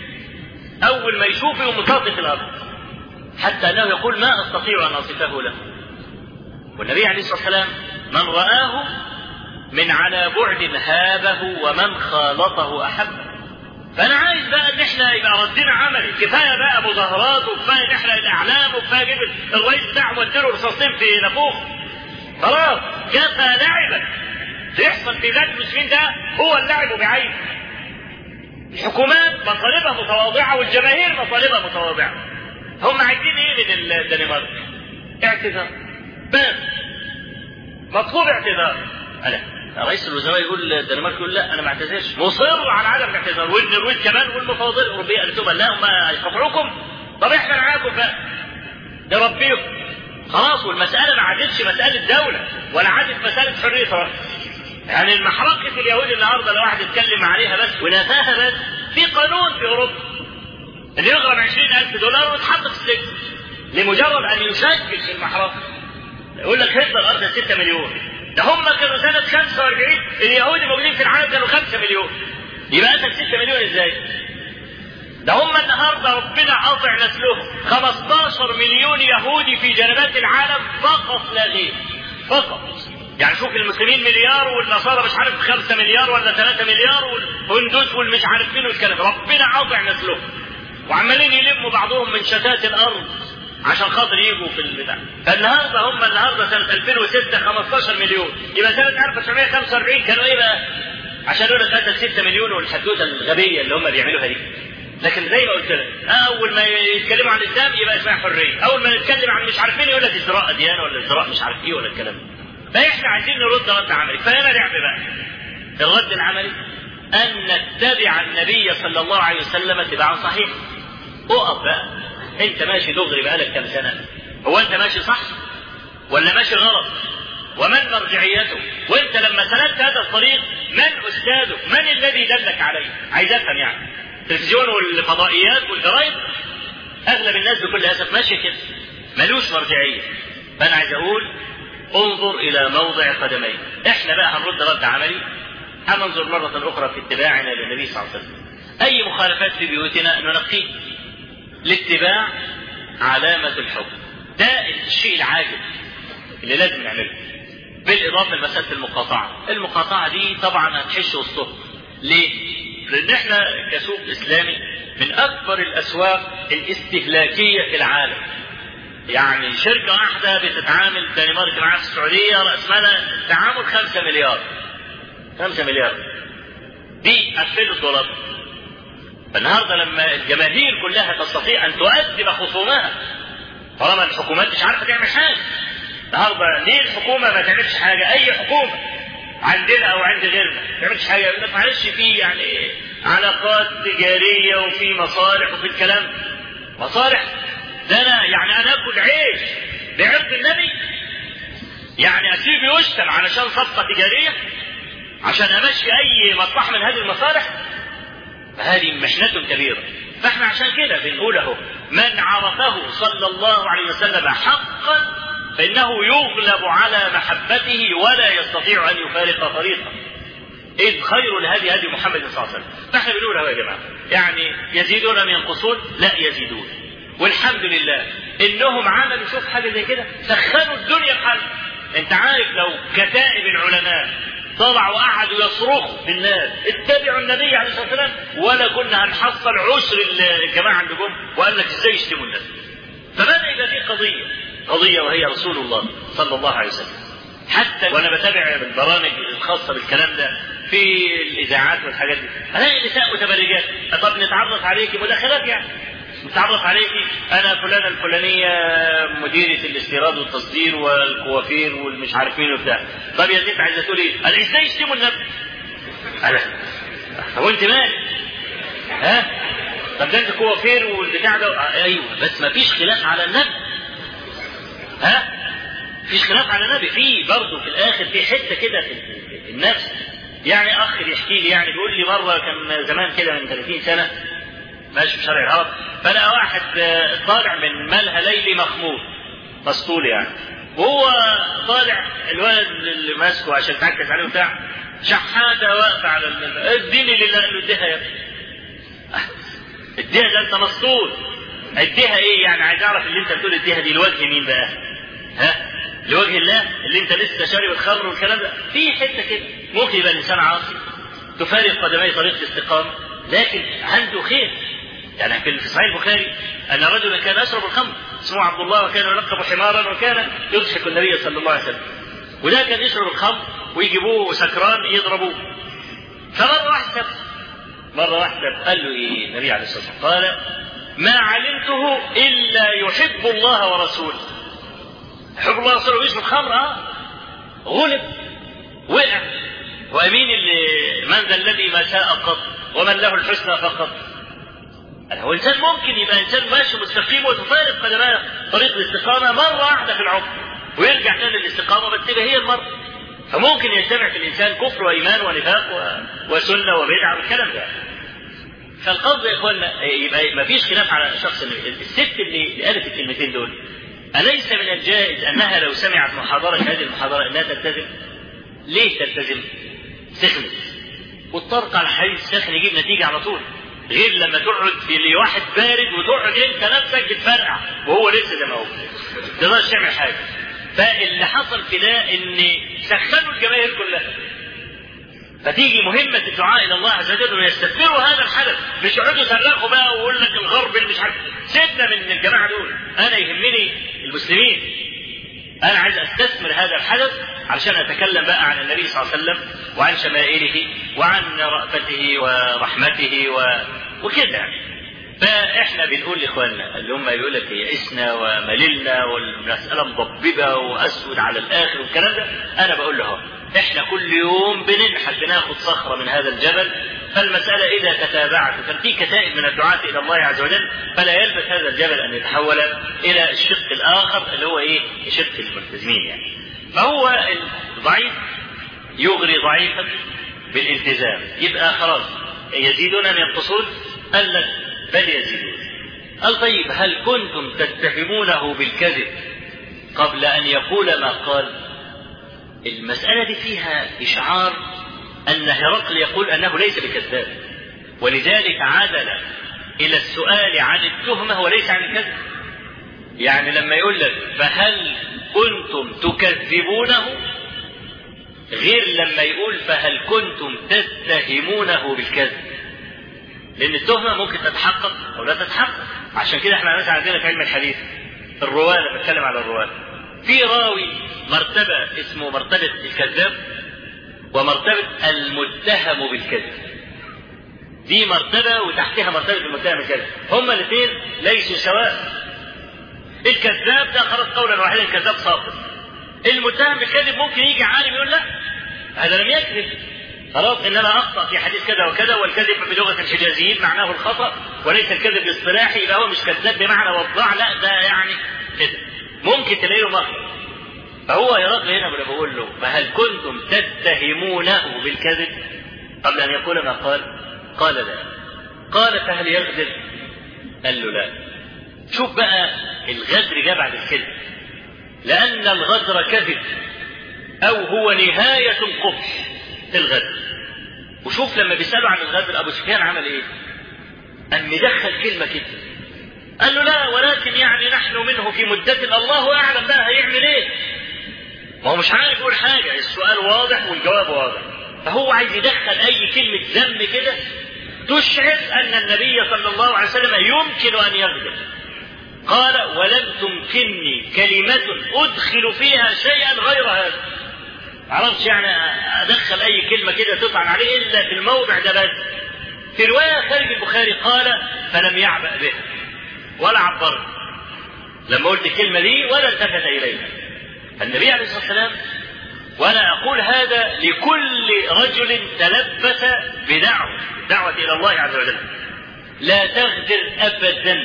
أول ما يشوفه يقوم مطاطي في الأرض حتى أنه يقول ما أستطيع أن أصفه له والنبي عليه الصلاة والسلام من رآه من على بعد هابه ومن خالطه أحبه فأنا عايز بقى إن إحنا يبقى ردنا عملي كفاية بقى مظاهرات وكفاية نحرق الأعلام وكفاية نجيب الرئيس بتاعهم وديله رصاصتين في نافوخ خلاص كفى لعبا يحصل في بلاد المسلمين ده هو اللعب بعينه الحكومات مطالبها متواضعة والجماهير مطالبها متواضعة هم عايزين ايه من الدنمارك اعتذار بس مطلوب اعتذار ألا رئيس الوزراء يقول الدنمارك يقول لا انا ما اعتذرش مصر على عدم الاعتذار والنرويج كمان والمفوضيه الاوروبيه قالت لهم لا هم هيقطعوكم طب احنا معاكم بقى نربيكم خلاص والمساله ما عادتش مساله دوله ولا عادت مساله حريه رأي يعني المحرقة اليهود النهارده لو واحد يتكلم عليها بس ونفاها بس في قانون في اوروبا اللي يغرم 20000 دولار ويتحط في السجن لمجرد ان يشكك في المحرقة يقول لك هتلر ارسل 6 مليون ده هم كانوا سنة 45 اليهود موجودين في العالم كانوا 5 مليون يبقى قتل 6 مليون ازاي؟ ده هم النهارده ربنا قاطع نسلهم 15 مليون يهودي في جنبات العالم فقط لا غير فقط يعني شوف المسلمين مليار والنصارى مش عارف خمسة مليار ولا ثلاثة مليار والهندوس والمش عارف مين والكلام ربنا قاطع نسلهم وعمالين يلموا بعضهم من شتات الارض عشان خاطر يجوا في البتاع فالنهارده هم النهارده سنه 2006 15 مليون يبقى سنه 1945 كانوا ايه بقى؟ عشان يقول لك قتل 6 مليون والحدوته الغبيه اللي هم بيعملوها دي لكن زي ما قلت لك اول ما يتكلموا عن الاسلام يبقى اسمها حريه اول ما نتكلم عن مش عارف مين يقول لك ازدراء اديان ولا ازدراء مش عارف ايه ولا الكلام ده فاحنا عايزين نرد رد عملي فهنا لعب بقى الرد العملي ان نتبع النبي صلى الله عليه وسلم اتباعا صحيحا اقف بقى انت ماشي دغري بقالك كام سنه هو انت ماشي صح ولا ماشي غلط ومن مرجعيته وانت لما سلكت هذا الطريق من استاذك من الذي دلك عليه عايز افهم يعني التلفزيون والفضائيات والجرايد اغلب الناس بكل اسف ماشي كده ملوش مرجعيه فانا عايز اقول انظر الى موضع قدميك احنا بقى هنرد رد عملي هننظر مرة أخرى في اتباعنا للنبي صلى الله عليه وسلم أي مخالفات في بيوتنا ننقيه الاتباع علامة الحب ده الشيء العاجل اللي لازم نعمله بالإضافة لمسألة المقاطعة المقاطعة دي طبعا هتحش وسطهم ليه؟ لأن احنا كسوق إسلامي من أكبر الأسواق الاستهلاكية في العالم يعني شركة واحدة بتتعامل الدنمارك معاها في السعودية رأس مالها تعامل 5 مليار 5 مليار دي قفلوا الدولار فالنهارده لما الجماهير كلها تستطيع ان تؤدب خصومها طالما الحكومات مش عارفه تعمل حاجه النهارده ليه الحكومه ما تعملش حاجه اي حكومه عندنا او عند غيرنا ما تعملش حاجه يقول لك معلش في يعني علاقات تجاريه وفي مصالح وفي الكلام مصالح ده انا يعني انا اكل عيش بعرض النبي يعني اسيبه يشتم علشان صفقه تجاريه عشان امشي اي مصلحه من هذه المصالح فهذه محنة كبيرة فاحنا عشان كده بنقول اهو من عرفه صلى الله عليه وسلم حقا فإنه يغلب على محبته ولا يستطيع أن يفارق طريقه إذ خير الهدي هدي محمد صلى الله عليه وسلم فاحنا بنقول اهو يا جماعة يعني يزيدون أم ينقصون لا يزيدون والحمد لله انهم عملوا شوف حاجه زي كده سخنوا الدنيا بحال انت عارف لو كتائب العلماء طلعوا وقعدوا يصرخوا للناس اتبعوا النبي عليه الصلاه والسلام ولا كنا هنحصل عشر الجماعه اللي جم وقال لك ازاي يشتموا الناس فبدا يبقى في قضيه قضيه وهي رسول الله صلى الله عليه وسلم حتى وانا بتابع البرامج الخاصه بالكلام ده في الاذاعات والحاجات دي الاقي نساء متبرجات طب نتعرف عليكي مداخلات يعني نتعرف عليكي انا فلانه الفلانيه مديره الاستيراد والتصدير والكوافير والمش عارف مين وبتاع طب يا ست عايزه تقول ايه؟ قال ازاي يشتموا النبي؟ انا طب وانت مالك؟ ها؟ طب ده انت كوافير والبتاع ده آه ايوه بس ما فيش خلاف على النبي ها؟ فيش خلاف على النبي في برضه في الاخر في حته كده في النفس يعني اخ بيحكي لي يعني بيقول لي مره كان زمان كده من 30 سنه ماشي في شارع العرب فلقى واحد طالع من ملهى ليلي مخمور مسطول يعني وهو طالع الولد اللي ماسكه عشان تعكس عليه بتاع شحاته واقفه على اديني اللي قال له اديها يا ابني اديها ده انت مسطول اديها ايه يعني عايز اعرف اللي انت بتقول اديها دي الوجه مين بقى ها لوجه الله اللي انت لسه شارب الخمر والكلام ده في حته كده ممكن يبقى الانسان عاصي تفارق قدمي طريق الاستقامه لكن عنده خير يعني في صحيح البخاري ان رجلا كان يشرب الخمر اسمه عبد الله وكان يلقب حمارا وكان يضحك النبي صلى الله عليه وسلم وده كان يشرب الخمر ويجيبوه سكران يضربوه فمره واحد سب مره واحده قال له ايه النبي عليه الصلاه والسلام قال ما علمته الا يحب الله ورسوله يحب الله ورسوله ويشرب خمر اه غلب وقع وامين اللي من ذا الذي ما شاء قط ومن له الحسنى فقط هو انسان ممكن يبقى انسان ماشي مستقيم وتفارق قدماه طريق الاستقامه مره واحده في العمر ويرجع تاني للاستقامه بس تبقى هي المره فممكن يجتمع في الانسان كفر وايمان ونفاق و... وسنه وبدعه والكلام ده فالقصد يا اخوانا يبقى ما فيش خلاف على شخص الست اللي قالت الكلمتين دول أليس من الجائز أنها لو سمعت محاضرة هذه المحاضرة أنها تلتزم؟ ليه تلتزم؟ سخنت والطرق على الحديث الساخن يجيب نتيجة على طول غير لما تقعد في اللي واحد بارد وتقعد انت نفسك بتفرقع وهو لسه زي ما هو ما تقدرش تعمل حاجه فاللي حصل في ده ان سخنوا الجماهير كلها فتيجي مهمة الدعاء إلى الله عز وجل ويستثمروا هذا الحدث مش يقعدوا يصرخوا بقى ويقول لك الغرب اللي مش عارف سيبنا من الجماعة دول أنا يهمني المسلمين أنا عايز أستثمر هذا الحدث علشان أتكلم بقى عن النبي صلى الله عليه وسلم وعن شمائله وعن رأفته ورحمته و... وكده يعني فاحنا بنقول لاخواننا اللي هم يقول لك يئسنا ومللنا والمساله مضببه واسود على الاخر والكلام ده انا بقول له احنا كل يوم بننحت بناخد صخره من هذا الجبل فالمساله اذا تتابعت وكان في كتائب من الدعاة الى الله عز وجل فلا يلبث هذا الجبل ان يتحول الى الشق الاخر اللي هو ايه؟ شق الملتزمين يعني. فهو الضعيف يغري ضعيفا بالالتزام يبقى خلاص يزيدون ام ينقصون؟ قال لك بل يزيدون قال طيب هل كنتم تتهمونه بالكذب قبل ان يقول ما قال المسألة دي فيها إشعار أن هرقل يقول أنه ليس بكذاب ولذلك عدل إلى السؤال عن التهمة وليس عن الكذب يعني لما يقول لك فهل كنتم تكذبونه غير لما يقول فهل كنتم تتهمونه بالكذب لأن التهمة ممكن تتحقق أو لا تتحقق عشان كده احنا مثلا عندنا في علم الحديث الرواة لما بتكلم على الرواة في راوي مرتبة اسمه مرتبة الكذاب ومرتبة المتهم بالكذب دي مرتبة وتحتها مرتبة المتهم بالكذب هما الاثنين ليسوا سواء الكذاب ده خلاص قولا واحدا الكذاب ساقط المتهم بالكذب ممكن يجي عالم يقول لا هذا لم يكذب خلاص انما اخطا في حديث كذا وكذا والكذب بلغه الحجازيين معناه الخطا وليس الكذب الاصطلاحي يبقى هو مش كذاب بمعنى وضاع لا ده يعني كده ممكن تلاقي له مخرج فهو يرد هنا ولا بقول له فهل كنتم تتهمونه بالكذب قبل ان يقول ما قال قال لا قال فهل يغدر قال له لا شوف بقى الغدر جاء بعد الكذب لان الغدر كذب او هو نهايه القبح في الغدر وشوف لما بيسالوا عن الغدر ابو سفيان عمل ايه ان مدخل كلمه كده قال له لا ولكن يعني نحن منه في مدة الله أعلم بقى هيعمل إيه؟ ما هو مش عارف يقول حاجة، السؤال واضح والجواب واضح. فهو عايز يدخل أي كلمة ذم كده تشعر أن النبي صلى الله عليه وسلم يمكن أن يغدر. قال ولم تمكنني كلمة أدخل فيها شيئا غير هذا. معرفش يعني أدخل أي كلمة كده تطعن عليه إلا في الموضع ده بس. في رواية خارج البخاري قال فلم يعبأ بها. ولا عبرت لما قلت الكلمة دي ولا التفت إليها النبي عليه الصلاة والسلام وأنا أقول هذا لكل رجل تلبس بدعوة دعوة إلى الله عز وجل لا تغدر أبدا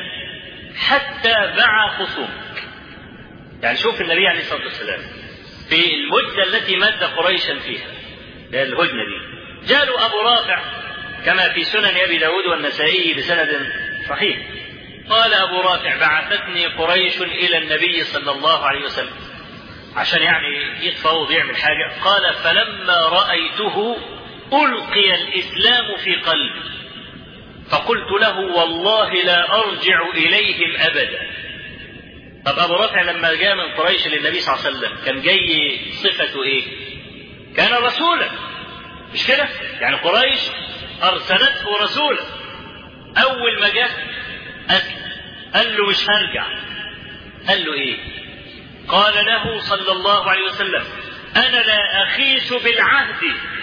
حتى مع خصومك يعني شوف النبي عليه الصلاة والسلام في المدة التي مد قريشا فيها الهدنة دي جاء أبو رافع كما في سنن أبي داود والنسائي بسند صحيح قال أبو رافع بعثتني قريش إلى النبي صلى الله عليه وسلم عشان يعني يتفاوض يعمل حاجة قال فلما رأيته ألقي الإسلام في قلبي فقلت له والله لا أرجع إليهم أبدا طب ابو رافع لما جاء من قريش للنبي صلى الله عليه وسلم كان جاي صفته ايه كان رسولا مش كده يعني قريش ارسلته رسولا اول ما جاء اسلم قال له مش هرجع قال له ايه قال له صلى الله عليه وسلم انا لا اخيس بالعهد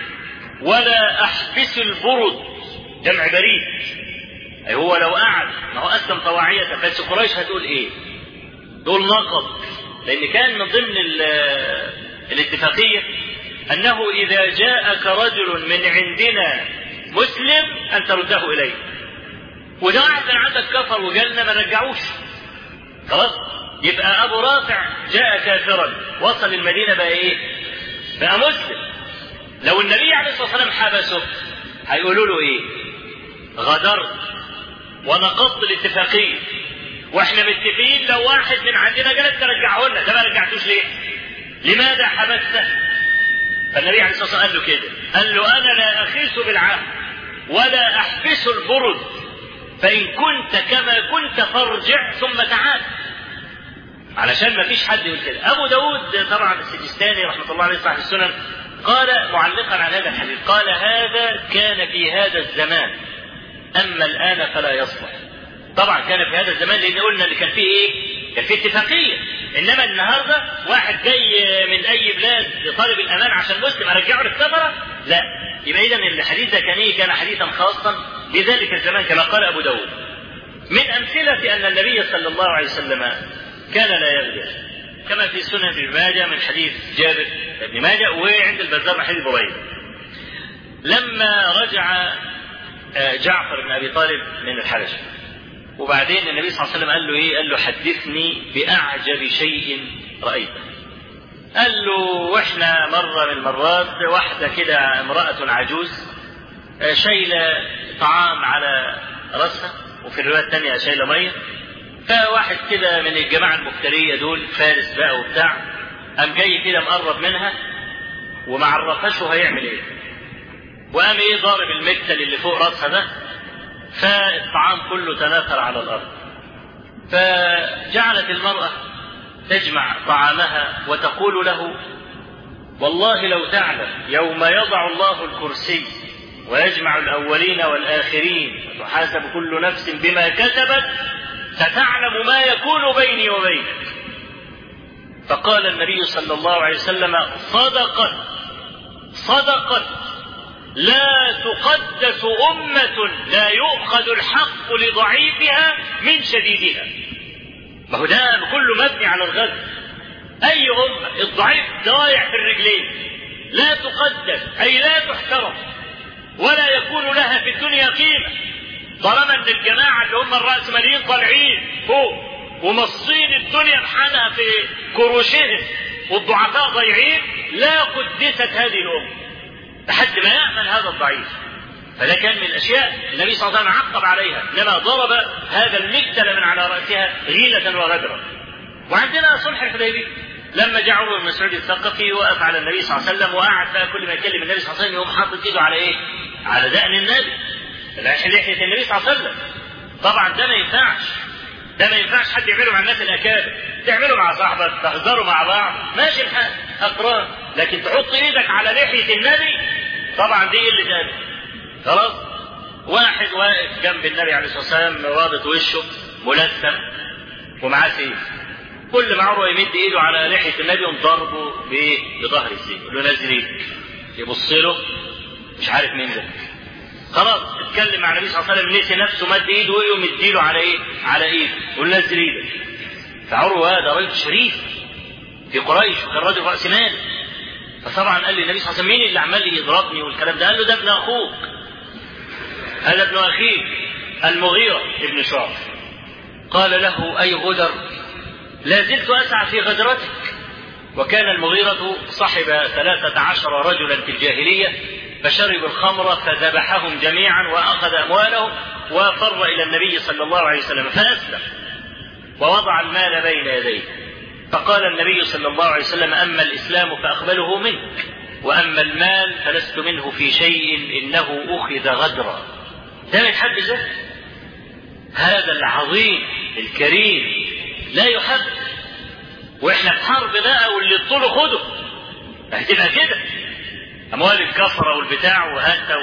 ولا احبس البرد جمع بريد أي هو لو قعد ما هو اسلم طواعية بس قريش هتقول ايه تقول نقض لان كان من ضمن الاتفاقية انه اذا جاءك رجل من عندنا مسلم ان ترده اليه وده واحد من عندك كفر وجالنا ما رجعوش خلاص يبقى ابو رافع جاء كافرا وصل المدينه بقى ايه بقى مسلم لو النبي عليه الصلاه والسلام حبسه هيقولوا له ايه غدرت ونقضت الاتفاقيه واحنا متفقين لو واحد من عندنا جالك ترجعه لنا ده ما رجعتوش ليه لماذا حبسته فالنبي عليه الصلاه والسلام قال له كده قال له انا لا اخيس بالعهد ولا احبس البرد فإن كنت كما كنت فارجع ثم تعال علشان ما فيش حد يقول كده أبو داود طبعا السجستاني رحمة الله عليه صاحب السنن قال معلقا على هذا الحديث قال هذا كان في هذا الزمان أما الآن فلا يصلح طبعا كان في هذا الزمان لأن قلنا اللي كان فيه إيه كان فيه اتفاقية إنما النهاردة واحد جاي من أي بلاد طالب الأمان عشان مسلم أرجعه للكفرة لا يبقى إذا الحديث ده كان إيه كان حديثا خاصا بذلك الزمان كما قال أبو داود من أمثلة أن النبي صلى الله عليه وسلم كان لا يغدر كما في سنن ابن ماجه من حديث جابر بن ماجه وعند البزار من حديث بريدة لما رجع جعفر بن أبي طالب من الحبشة وبعدين النبي صلى الله عليه وسلم قال له إيه؟ قال له حدثني بأعجب شيء رأيته. قال له واحنا مرة من المرات واحدة كده امرأة عجوز شايلة طعام على راسها وفي الرواية الثانية شايلة مية فواحد كده من الجماعة المفترية دول فارس بقى وبتاع قام جاي كده مقرب منها وما عرفهاش هيعمل ايه وقام ايه ضارب المكتل اللي فوق راسها ده فالطعام كله تناثر على الارض فجعلت المرأة تجمع طعامها وتقول له والله لو تعلم يوم يضع الله الكرسي ويجمع الأولين والآخرين وتحاسب كل نفس بما كسبت ستعلم ما يكون بيني وبينك فقال النبي صلى الله عليه وسلم صدقت صدقت لا تقدس أمة لا يؤخذ الحق لضعيفها من شديدها ما هو ده كله مبني على الغد أي أمة الضعيف ضايع في الرجلين لا تقدس أي لا تحترم ولا يكون لها في الدنيا قيمة طالما ان الجماعة اللي هم الرأسماليين طالعين فوق ومصين الدنيا بحالها في كروشهم والضعفاء ضايعين لا قدست هذه الأمة لحد ما يأمن هذا الضعيف فده كان من الأشياء النبي صلى الله عليه وسلم عقب عليها إنما ضرب هذا المكتل من على رأسها غيلة وغدرا وعندنا صلح الحديبية لما جاء عمر بن مسعود الثقفي وقف على النبي صلى الله عليه وسلم وقعد بقى كل ما يكلم النبي صلى الله عليه وسلم يقوم حاطط ايده على ايه؟ على دقن النبي لحية النبي صلى الله عليه وسلم طبعا ده ما ينفعش ده ما ينفعش حد يعمله مع الناس الاكابر تعمله مع صاحبك تهزروا مع بعض ماشي الحال اقران لكن تحط ايدك على لحية النبي طبعا دي قلة ادب خلاص واحد واقف جنب النبي عليه الصلاه والسلام رابط وشه ملثم ومعاه سيف كل ما عروه يمد ايده على لحيه النبي يقوم ضربه بايه؟ بظهر السيف يقول له نزل ايدك يبص له مش عارف مين ده خلاص اتكلم مع النبي صلى الله عليه وسلم نسي نفسه مد ايده ويقوم يديله على ايه؟ على ايده يقول نزل ايدك فعروه ده راجل شريف في قريش وكان راجل راس مال فطبعا قال لي النبي صلى الله عليه وسلم مين اللي عمال يضربني والكلام ده؟ قال له ده ابن اخوك هذا ابن اخيك المغيرة ابن شعب قال له اي غدر لا زلت اسعى في غدرتك وكان المغيرة صحب ثلاثة عشر رجلا في الجاهلية فشربوا الخمر فذبحهم جميعا واخذ اموالهم وفر الى النبي صلى الله عليه وسلم فاسلم ووضع المال بين يديه فقال النبي صلى الله عليه وسلم اما الاسلام فاقبله منك واما المال فلست منه في شيء انه اخذ غدرا ده من حد ذاته هذا العظيم الكريم لا يحب واحنا في حرب بقى واللي طوله خده هتبقى كده اموال الكفره والبتاع وهات و...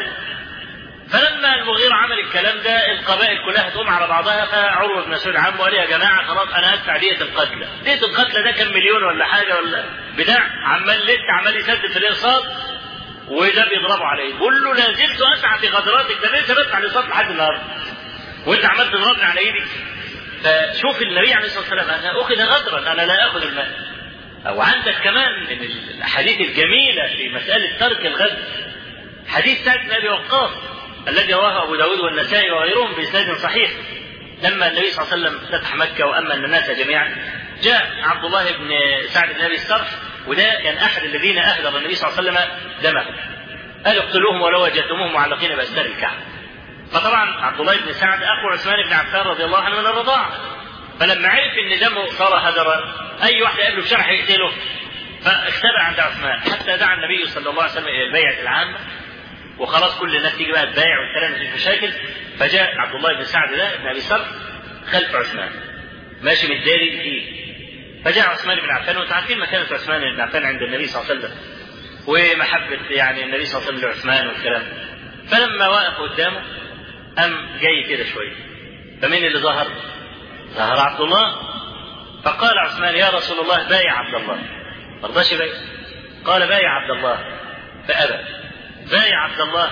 فلما المغيرة عمل الكلام ده القبائل كلها تقوم على بعضها فعروة بن مسعود عمه قال يا جماعة خلاص أنا هدفع دية القتلى، دية القتلى ده كان مليون ولا حاجة ولا بتاع عمال لسه عمال يسدد في الإقساط وده بيضربوا عليه، بيقول له لا زلت أسعى في غدراتك ده لسه بدفع الإقساط لحد النهارده. وأنت عمال تضربني على إيدي. فشوف النبي عليه الصلاة والسلام أنا أخذ غدرا أنا لا آخذ المال. أو عندك كمان من الأحاديث الجميلة في مسألة ترك الغدر. حديث سعد بن أبي وقاص الذي رواه أبو داود والنسائي وغيرهم بإسناد صحيح لما النبي صلى الله عليه وسلم فتح مكة وأمن الناس جميعا جاء عبد الله بن سعد بن أبي الصرف وده كان أحد الذين أهدر النبي صلى الله عليه وسلم دمه قال اقتلوهم ولو وجدتموهم معلقين بأستار الكعبة فطبعا عبد الله بن سعد أخو عثمان بن عفان رضي الله عنه من الرضاعة فلما عرف ان دمه صار هدرا اي واحد قبله في شرح يقتله فاختبأ عند عثمان حتى دعا النبي صلى الله عليه وسلم الى البيعه العامه وخلاص كل الناس تيجي بقى تبايع والكلام في مشاكل فجاء عبد الله بن سعد ده ابن ابي صرف خلف عثمان ماشي بالداري فيه فجاء عثمان بن عفان وانتم عارفين مكانه عثمان بن عفان عند النبي صلى الله عليه وسلم ومحبه يعني النبي صلى الله عليه وسلم لعثمان والكلام فلما وقف قدامه قام جاي كده شويه فمين اللي ظهر؟ ظهر عبد الله فقال عثمان يا رسول الله بايع عبد الله ما رضاش يبايع قال بايع عبد الله فابى بايع عبد الله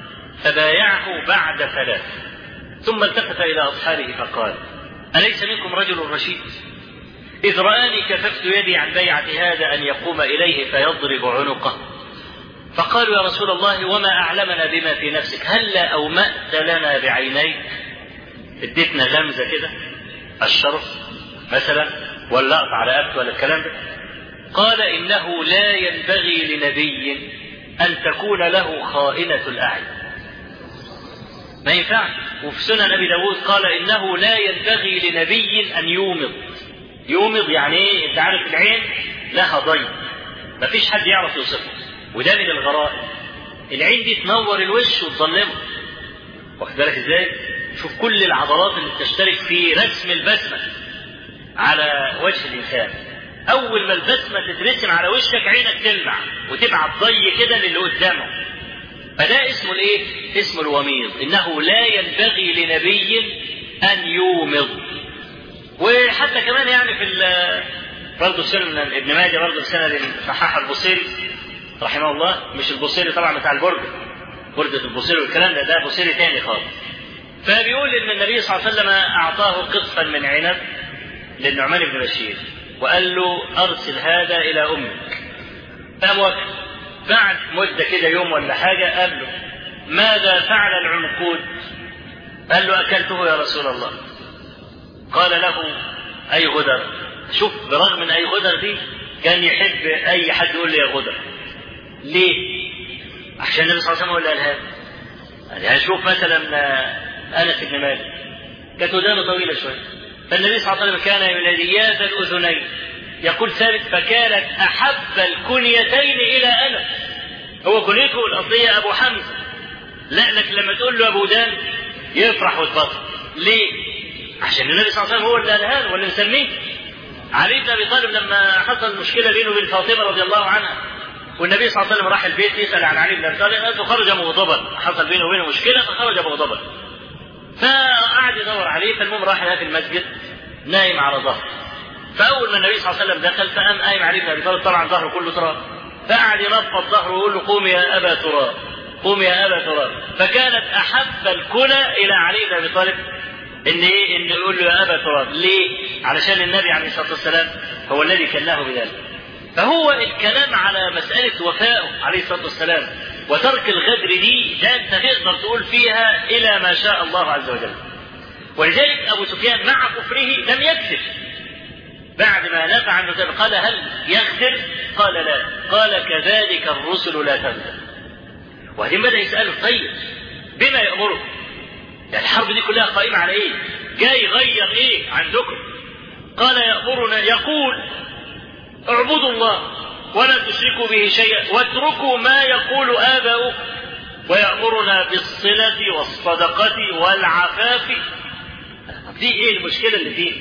فبايعه بعد ثلاث ثم التفت الى اصحابه فقال اليس منكم رجل رشيد اذ راني كففت يدي عن بيعه هذا ان يقوم اليه فيضرب عنقه فقالوا يا رسول الله وما اعلمنا بما في نفسك هلا اومات لنا بعينيك اديتنا غمزه كده الشرف مثلا ولا اقطع رقبته ولا الكلام ده قال انه لا ينبغي لنبي أن تكون له خائنة الأعين ما ينفعش وفي سنن أبي داود قال إنه لا ينبغي لنبي أن يومض يومض يعني إيه أنت عارف العين لها ضي ما فيش حد يعرف يوصفها وده من الغرائب العين دي تنور الوش وتظلمه واخد بالك ازاي؟ شوف كل العضلات اللي بتشترك في رسم البسمة على وجه الإنسان اول ما البسمه تترسم على وشك عينك تلمع وتبعت ضي كده للي قدامه فده اسمه الايه اسمه الوميض انه لا ينبغي لنبي ان يومض وحتى كمان يعني في برضه سنن ابن ماجه برضه سند صححه البصيري رحمه الله مش البصيري طبعا بتاع البرده بردة البصيري والكلام ده ده بصيري تاني خالص فبيقول ان النبي صلى الله عليه وسلم اعطاه قطفا من عنب للنعمان بن بشير وقال له ارسل هذا الى امك فقام وافق بعد مده كده يوم ولا حاجه قال له ماذا فعل العنقود قال له اكلته يا رسول الله قال له اي غدر شوف برغم من اي غدر دي كان يحب اي حد يقول لي يا غدر ليه عشان النبي صلى الله عليه وسلم هو اللي قالها يعني شوف مثلا انس بن مالك كانت ودانه طويله شويه فالنبي صلى الله عليه وسلم كان ينادي يا ذا الاذنين يقول ثابت فكانت احب الكنيتين الى انس هو كنيته الاصليه ابو حمزه لا لك لما تقول له ابو دان يفرح ويتبسط ليه؟ عشان النبي صلى الله عليه وسلم هو اللي قالها له واللي مسميه علي بن ابي طالب لما حصل مشكله بينه وبين فاطمه رضي الله عنها والنبي صلى الله عليه وسلم راح البيت يسال عن علي بن ابي طالب فخرج مغضبا حصل بينه وبينه مشكله فخرج مغضبا فقعد يدور عليه فالمهم راح في المسجد نايم على ظهره فاول ما النبي صلى الله عليه وسلم دخل فقام قايم علي بن ابي طالب طبعا ظهره كله تراب فقعد ينفض ظهره ويقول له قوم يا ابا تراب قوم يا ابا تراب فكانت احب الكنى الى علي بن ابي طالب ان ايه ان يقول له يا ابا تراب ليه؟ علشان النبي عليه الصلاه والسلام هو الذي كناه بذلك فهو الكلام على مساله وفائه عليه الصلاه والسلام وترك الغدر دي ده انت تقدر تقول فيها الى ما شاء الله عز وجل ولذلك ابو سفيان مع كفره لم يكذب بعد ما نفع عنه قال هل يغدر؟ قال لا قال كذلك الرسل لا تغدر وبعدين بدا يساله طيب بما يامرك؟ يعني الحرب دي كلها قائمه على ايه؟ جاي يغير ايه عندكم؟ قال يامرنا يقول اعبدوا الله ولا تشركوا به شيئا واتركوا ما يقول آباؤكم ويأمرنا بالصلة والصدقة والعفاف دي ايه المشكلة اللي فيه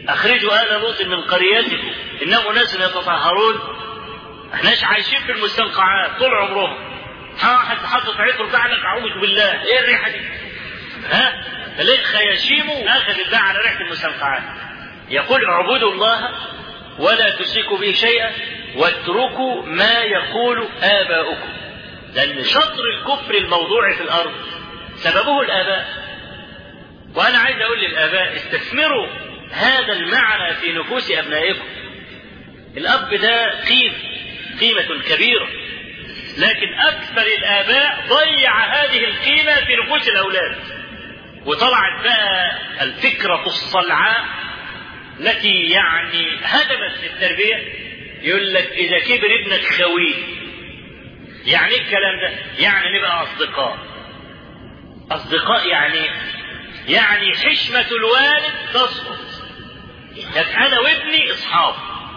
اخرجوا ال لوط من قريتكم انهم اناس يتطهرون احناش عايشين في المستنقعات طول عمرهم واحد حاطط عطر بعدك اعوذ بالله ايه الريحه دي؟ ها؟ ليه خياشيمه اخذ الباع على ريحه المستنقعات يقول اعبدوا الله ولا تشركوا به شيئا واتركوا ما يقول اباؤكم لان شطر الكفر الموضوع في الارض سببه الاباء وانا عايز اقول للاباء استثمروا هذا المعنى في نفوس ابنائكم الاب ده قيمه قيمه كبيره لكن اكثر الاباء ضيع هذه القيمه في نفوس الاولاد وطلعت بقى الفكره الصلعاء التي يعني هدمت التربيه يقول لك اذا كبر ابنك خويه يعني ايه الكلام ده يعني نبقى اصدقاء اصدقاء يعني يعني حشمه الوالد تسقط لك انا وابني اصحاب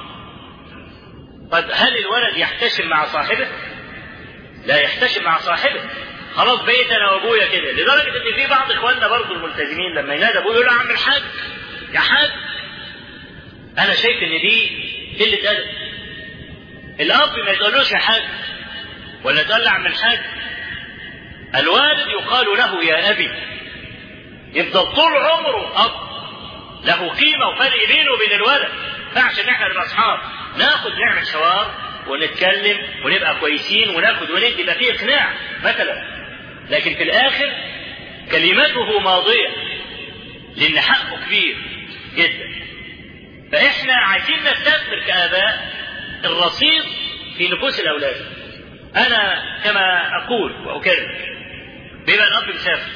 طيب هل الولد يحتشم مع صاحبه لا يحتشم مع صاحبه خلاص بقيت انا وابويا كده لدرجه ان في بعض اخواننا برضه الملتزمين لما ينادى ابوه يقول له يا عم الحاج يا حاج انا شايف ان دي قله ادب الاب ما يقولوش يا حاج ولا تقول له عم الحاج الوالد يقال له يا ابي يفضل طول عمره اب له قيمه وفرق بينه وبين الولد فعشان احنا نبقى اصحاب ناخد نعمل حوار ونتكلم ونبقى كويسين وناخد وندي يبقى فيه اقناع مثلا لكن في الاخر كلمته ماضيه لان حقه كبير جدا فاحنا عايزين نستثمر كاباء الرصيد في نفوس الاولاد انا كما اقول واكرر بيبقى الاب مسافر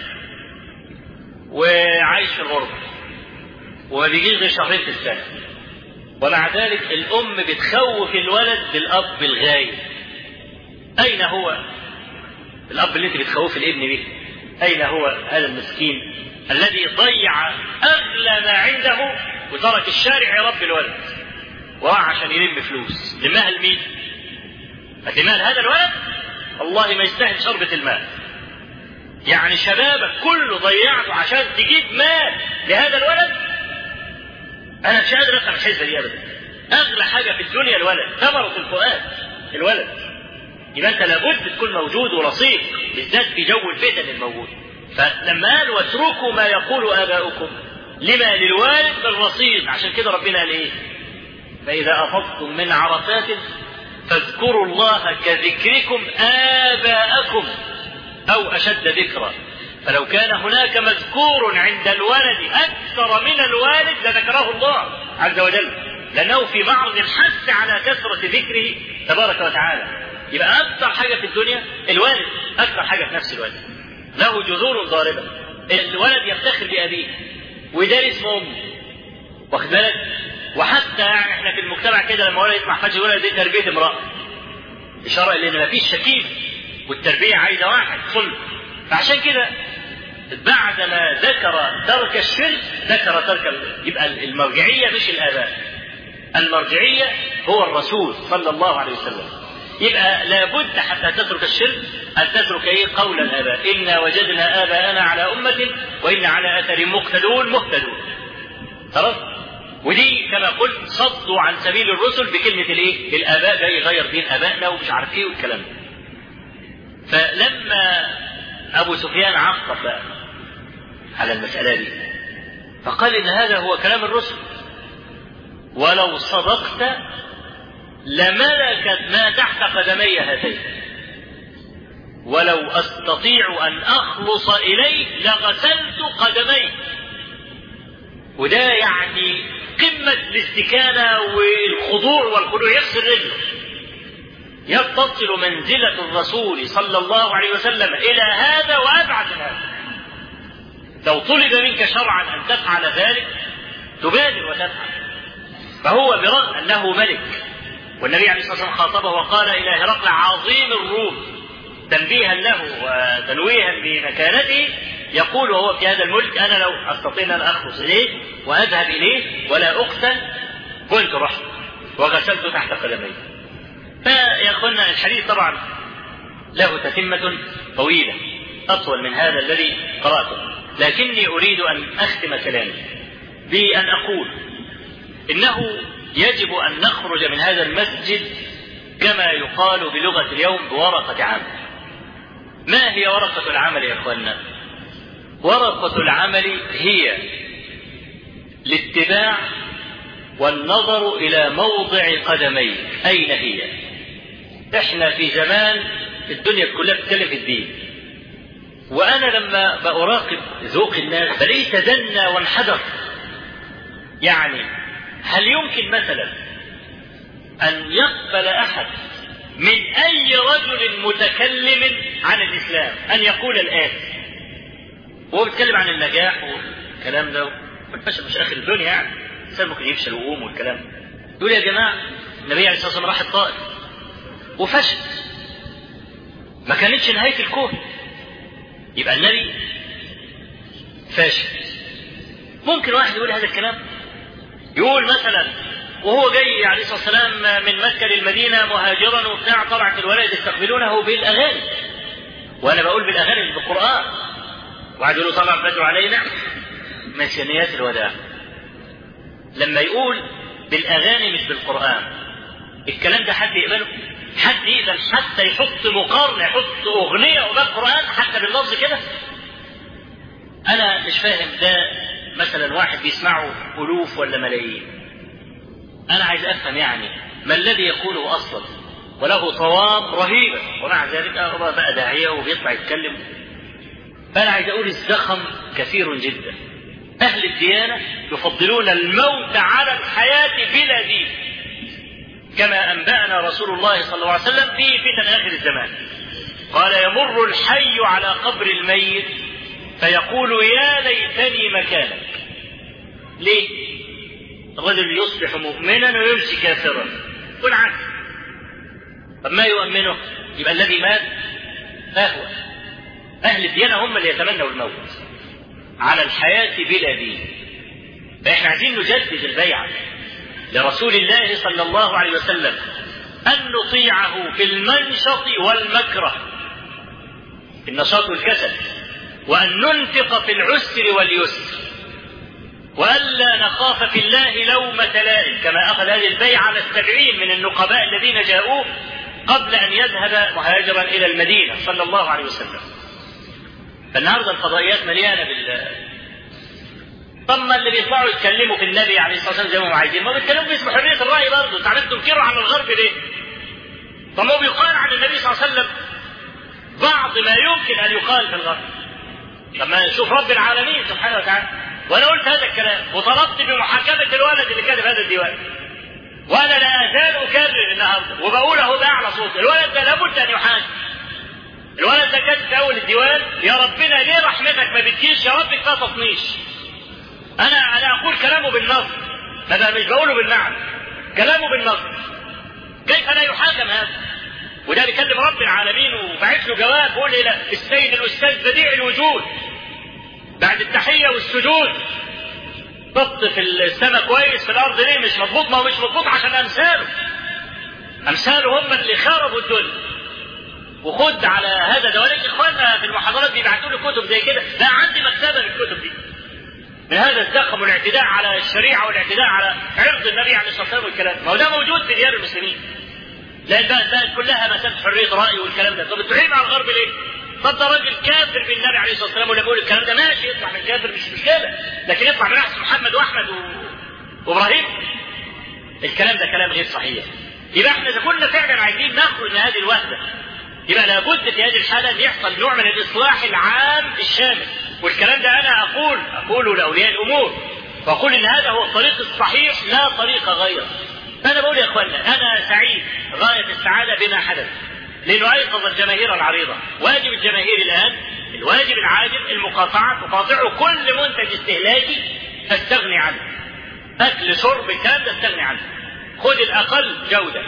وعايش في الغربه وما بيجيش غير شهرين في السنه ومع ذلك الأم بتخوف الولد بالأب الغايب أين هو الأب اللي أنت بتخوف الابن به أين هو هذا المسكين الذي ضيع أغلى ما عنده وترك الشارع يربي الولد وراح عشان يلم فلوس لمها لمين؟ لمال هذا الولد؟ والله ما يستاهل شربة المال يعني شبابك كله ضيعته عشان تجيب مال لهذا الولد انا مش قادر افهم الحسبه دي ابدا اغلى حاجه في الدنيا الولد ثمره الفؤاد الولد يبقى انت لابد تكون موجود ورصيد بالذات في جو الفتن الموجود فلما قال واتركوا ما يقول اباؤكم لما للوالد بالرصيد عشان كده ربنا قال ايه فاذا افضتم من عرفات فاذكروا الله كذكركم اباءكم او اشد ذكرا فلو كان هناك مذكور عند الولد أكثر من الوالد لذكره الله عز وجل لأنه في معرض الحث على كثرة ذكره تبارك وتعالى يبقى أكثر حاجة في الدنيا الوالد أكثر حاجة في نفس الوالد له جذور ضاربة الولد يفتخر بأبيه وده اسمه أمه واخد بالك وحتى يعني احنا في المجتمع كده لما ولد يسمع فجأة الولد دي تربية امرأة إشارة إلى إن مفيش شكيل والتربية عايزة واحد صلب فعشان كده بعدما ذكر ترك الشرك ذكر ترك يبقى المرجعية مش الآباء المرجعية هو الرسول صلى الله عليه وسلم يبقى لابد حتى تترك الشرك أن تترك إيه قول الآباء إنا وجدنا آباءنا على أمة وإن على أثر مقتدون مهتدون خلاص ودي كما قلت صدوا عن سبيل الرسل بكلمة الإيه؟ الآباء جاي يغير دين آبائنا ومش عارف إيه والكلام ده. فلما أبو سفيان عقب بقى على المسألة دي فقال إن هذا هو كلام الرسل ولو صدقت لملكت ما تحت قدمي هاتين ولو أستطيع أن أخلص إليه لغسلت قدمي وده يعني قمة الاستكانة والخضوع والخضوع يغسل رجله يتصل منزلة الرسول صلى الله عليه وسلم إلى هذا وأبعد من هذا لو طلب منك شرعا أن تفعل ذلك تبادر وتفعل فهو برغم أنه ملك والنبي عليه الصلاة والسلام خاطبه وقال إلى هرقل عظيم الروم تنبيها له وتنويها بمكانته يقول وهو في هذا الملك أنا لو أستطيع أن أخلص إليه وأذهب إليه ولا أقتل كنت رحت وغسلت تحت قدمي فيا أخوانا الحديث طبعا له تتمة طويلة أطول من هذا الذي قرأته لكني أريد أن أختم كلامي بأن أقول إنه يجب أن نخرج من هذا المسجد كما يقال بلغة اليوم بورقة عمل ما هي ورقة العمل يا إخواننا ورقة العمل هي الاتباع والنظر إلى موضع قدميك أين هي إحنا في زمان الدنيا كلها بتتكلم في الدين وأنا لما بأراقب ذوق الناس بلاقيه تدنى وانحدر يعني هل يمكن مثلا أن يقبل أحد من أي رجل متكلم عن الإسلام أن يقول الآتي وهو بيتكلم عن النجاح والكلام ده والفشل مش آخر الدنيا يعني الإنسان ممكن يفشل ويقوم والكلام يقول يا جماعة النبي عليه الصلاة والسلام راح الطائف وفشل ما كانتش نهاية الكون يبقى النبي فاشل ممكن واحد يقول هذا الكلام يقول مثلا وهو جاي عليه الصلاه والسلام من مكه للمدينه مهاجرا وبتاع طلعت الولد يستقبلونه بالاغاني وانا بقول بالاغاني مش بالقران وقعد يقول طلع البدر علينا مسيانيات الوداع لما يقول بالاغاني مش بالقران الكلام ده حد يقبله حد يقبل حتى يحط مقارنه يحط اغنيه قبال القران حتى باللفظ كده انا مش فاهم ده مثلا واحد بيسمعه الوف ولا ملايين انا عايز افهم يعني ما الذي يقوله اصلا وله صواب رهيبه ومع ذلك هو بقى داعيه وبيطلع يتكلم فانا عايز اقول الزخم كثير جدا اهل الديانه يفضلون الموت على الحياه بلا دين كما انبانا رسول الله صلى الله عليه وسلم في فتن اخر الزمان قال يمر الحي على قبر الميت فيقول يا ليتني مكانك ليه الرجل يصبح مؤمنا ويمشي كافرا والعكس طب ما يؤمنه يبقى الذي مات اهوى اهل الديانه هم اللي يتمنوا الموت على الحياه بلا دين فاحنا عايزين نجدد البيعه لرسول الله صلى الله عليه وسلم ان نطيعه في المنشط والمكره النشاط والكسل وأن ننفق في العسر واليسر وألا نخاف في الله لومة لائم كما أخذ هذه البيعة على السبعين من النقباء الذين جاءوه قبل أن يذهب مهاجرا إلى المدينة صلى الله عليه وسلم فالنهارده الفضائيات مليانة بال طب ما اللي بيطلعوا يتكلموا في النبي عليه الصلاه والسلام زي ما هم عايزين ما بيتكلموا باسم حريه الراي برضه انت عمال تنكروا على الغرب ليه؟ طب ما هو بيقال عن النبي صلى الله عليه وسلم بعض ما يمكن ان يقال في الغرب لما نشوف رب العالمين سبحانه وتعالى وانا قلت هذا الكلام وطلبت بمحاكمه الولد اللي كاتب هذا الديوان وانا لا ازال اكرر النهارده وبقوله باعلى صوت الولد ده لابد ان يحاكم الولد ده كاتب في اول الديوان يا ربنا ليه رحمتك ما بتجيش يا رب كفايه تطنيش انا انا اقول كلامه بالنص انا مش بقوله بالمعنى كلامه بالنص كيف لا يحاكم هذا وده بيكلم رب العالمين وبعت له جواب بيقول الى السيد الاستاذ بديع الوجود بعد التحيه والسجود ضبط في السماء كويس في الارض ليه مش مضبوط ما هو مش مضبوط عشان امثاله امثاله هم اللي خربوا الدنيا وخد على هذا ده ولكن اخواننا في المحاضرات بيبعتوا لي كتب زي كده لا عندي مكتبه للكتب دي من هذا الزخم والاعتداء على الشريعه والاعتداء على عرض النبي عليه الصلاه والسلام والكلام ما هو ده موجود في ديار المسلمين لان بقى بقى كلها مساله حريه راي والكلام ده طب بتعيب على الغرب ليه؟ طب ده راجل كافر بالنبي عليه الصلاه والسلام ولا بيقول الكلام ده ماشي يطلع من كافر مش مشكله لكن يطلع من احسن محمد واحمد و... وابراهيم الكلام ده كلام غير صحيح يبقى احنا اذا كنا فعلا عايزين نخرج من هذه الوحده يبقى لابد في هذه الحاله ان يحصل نوع من الاصلاح العام الشامل والكلام ده انا اقول اقوله لاولياء الامور واقول ان هذا هو الطريق الصحيح لا طريق غيره فانا بقول يا اخوانا انا سعيد غايه السعاده بما حدث لانه ايقظ الجماهير العريضه واجب الجماهير الان الواجب العاجل المقاطعه تقاطعه كل منتج استهلاكي تستغني عنه اكل شرب الكلام ده استغني عنه خذ الاقل جوده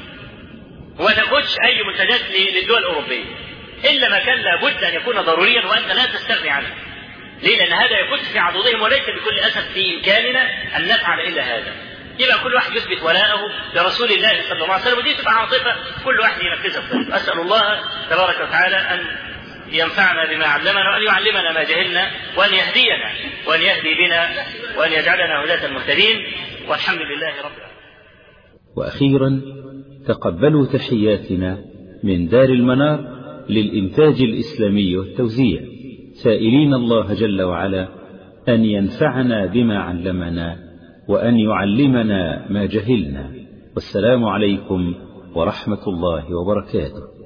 وما تاخذش اي منتجات للدول الاوروبيه الا ما كان لابد ان يكون ضروريا وانت لا تستغني عنه ليه؟ لان هذا يكون في عضدهم وليس بكل اسف في امكاننا ان نفعل الا هذا. يبقى كل واحد يثبت ولاءه لرسول الله صلى الله عليه وسلم ودي تبقى عاطفه كل واحد ينفذها بطريقه. اسال الله تبارك وتعالى ان ينفعنا بما علمنا وان يعلمنا ما جهلنا وان يهدينا وان يهدي بنا وان يجعلنا هداة المهتدين والحمد لله رب العالمين وأخيرا تقبلوا تحياتنا من دار المنار للإنتاج الإسلامي والتوزيع سائلين الله جل وعلا أن ينفعنا بما علمنا وأن يعلمنا ما جهلنا والسلام عليكم ورحمة الله وبركاته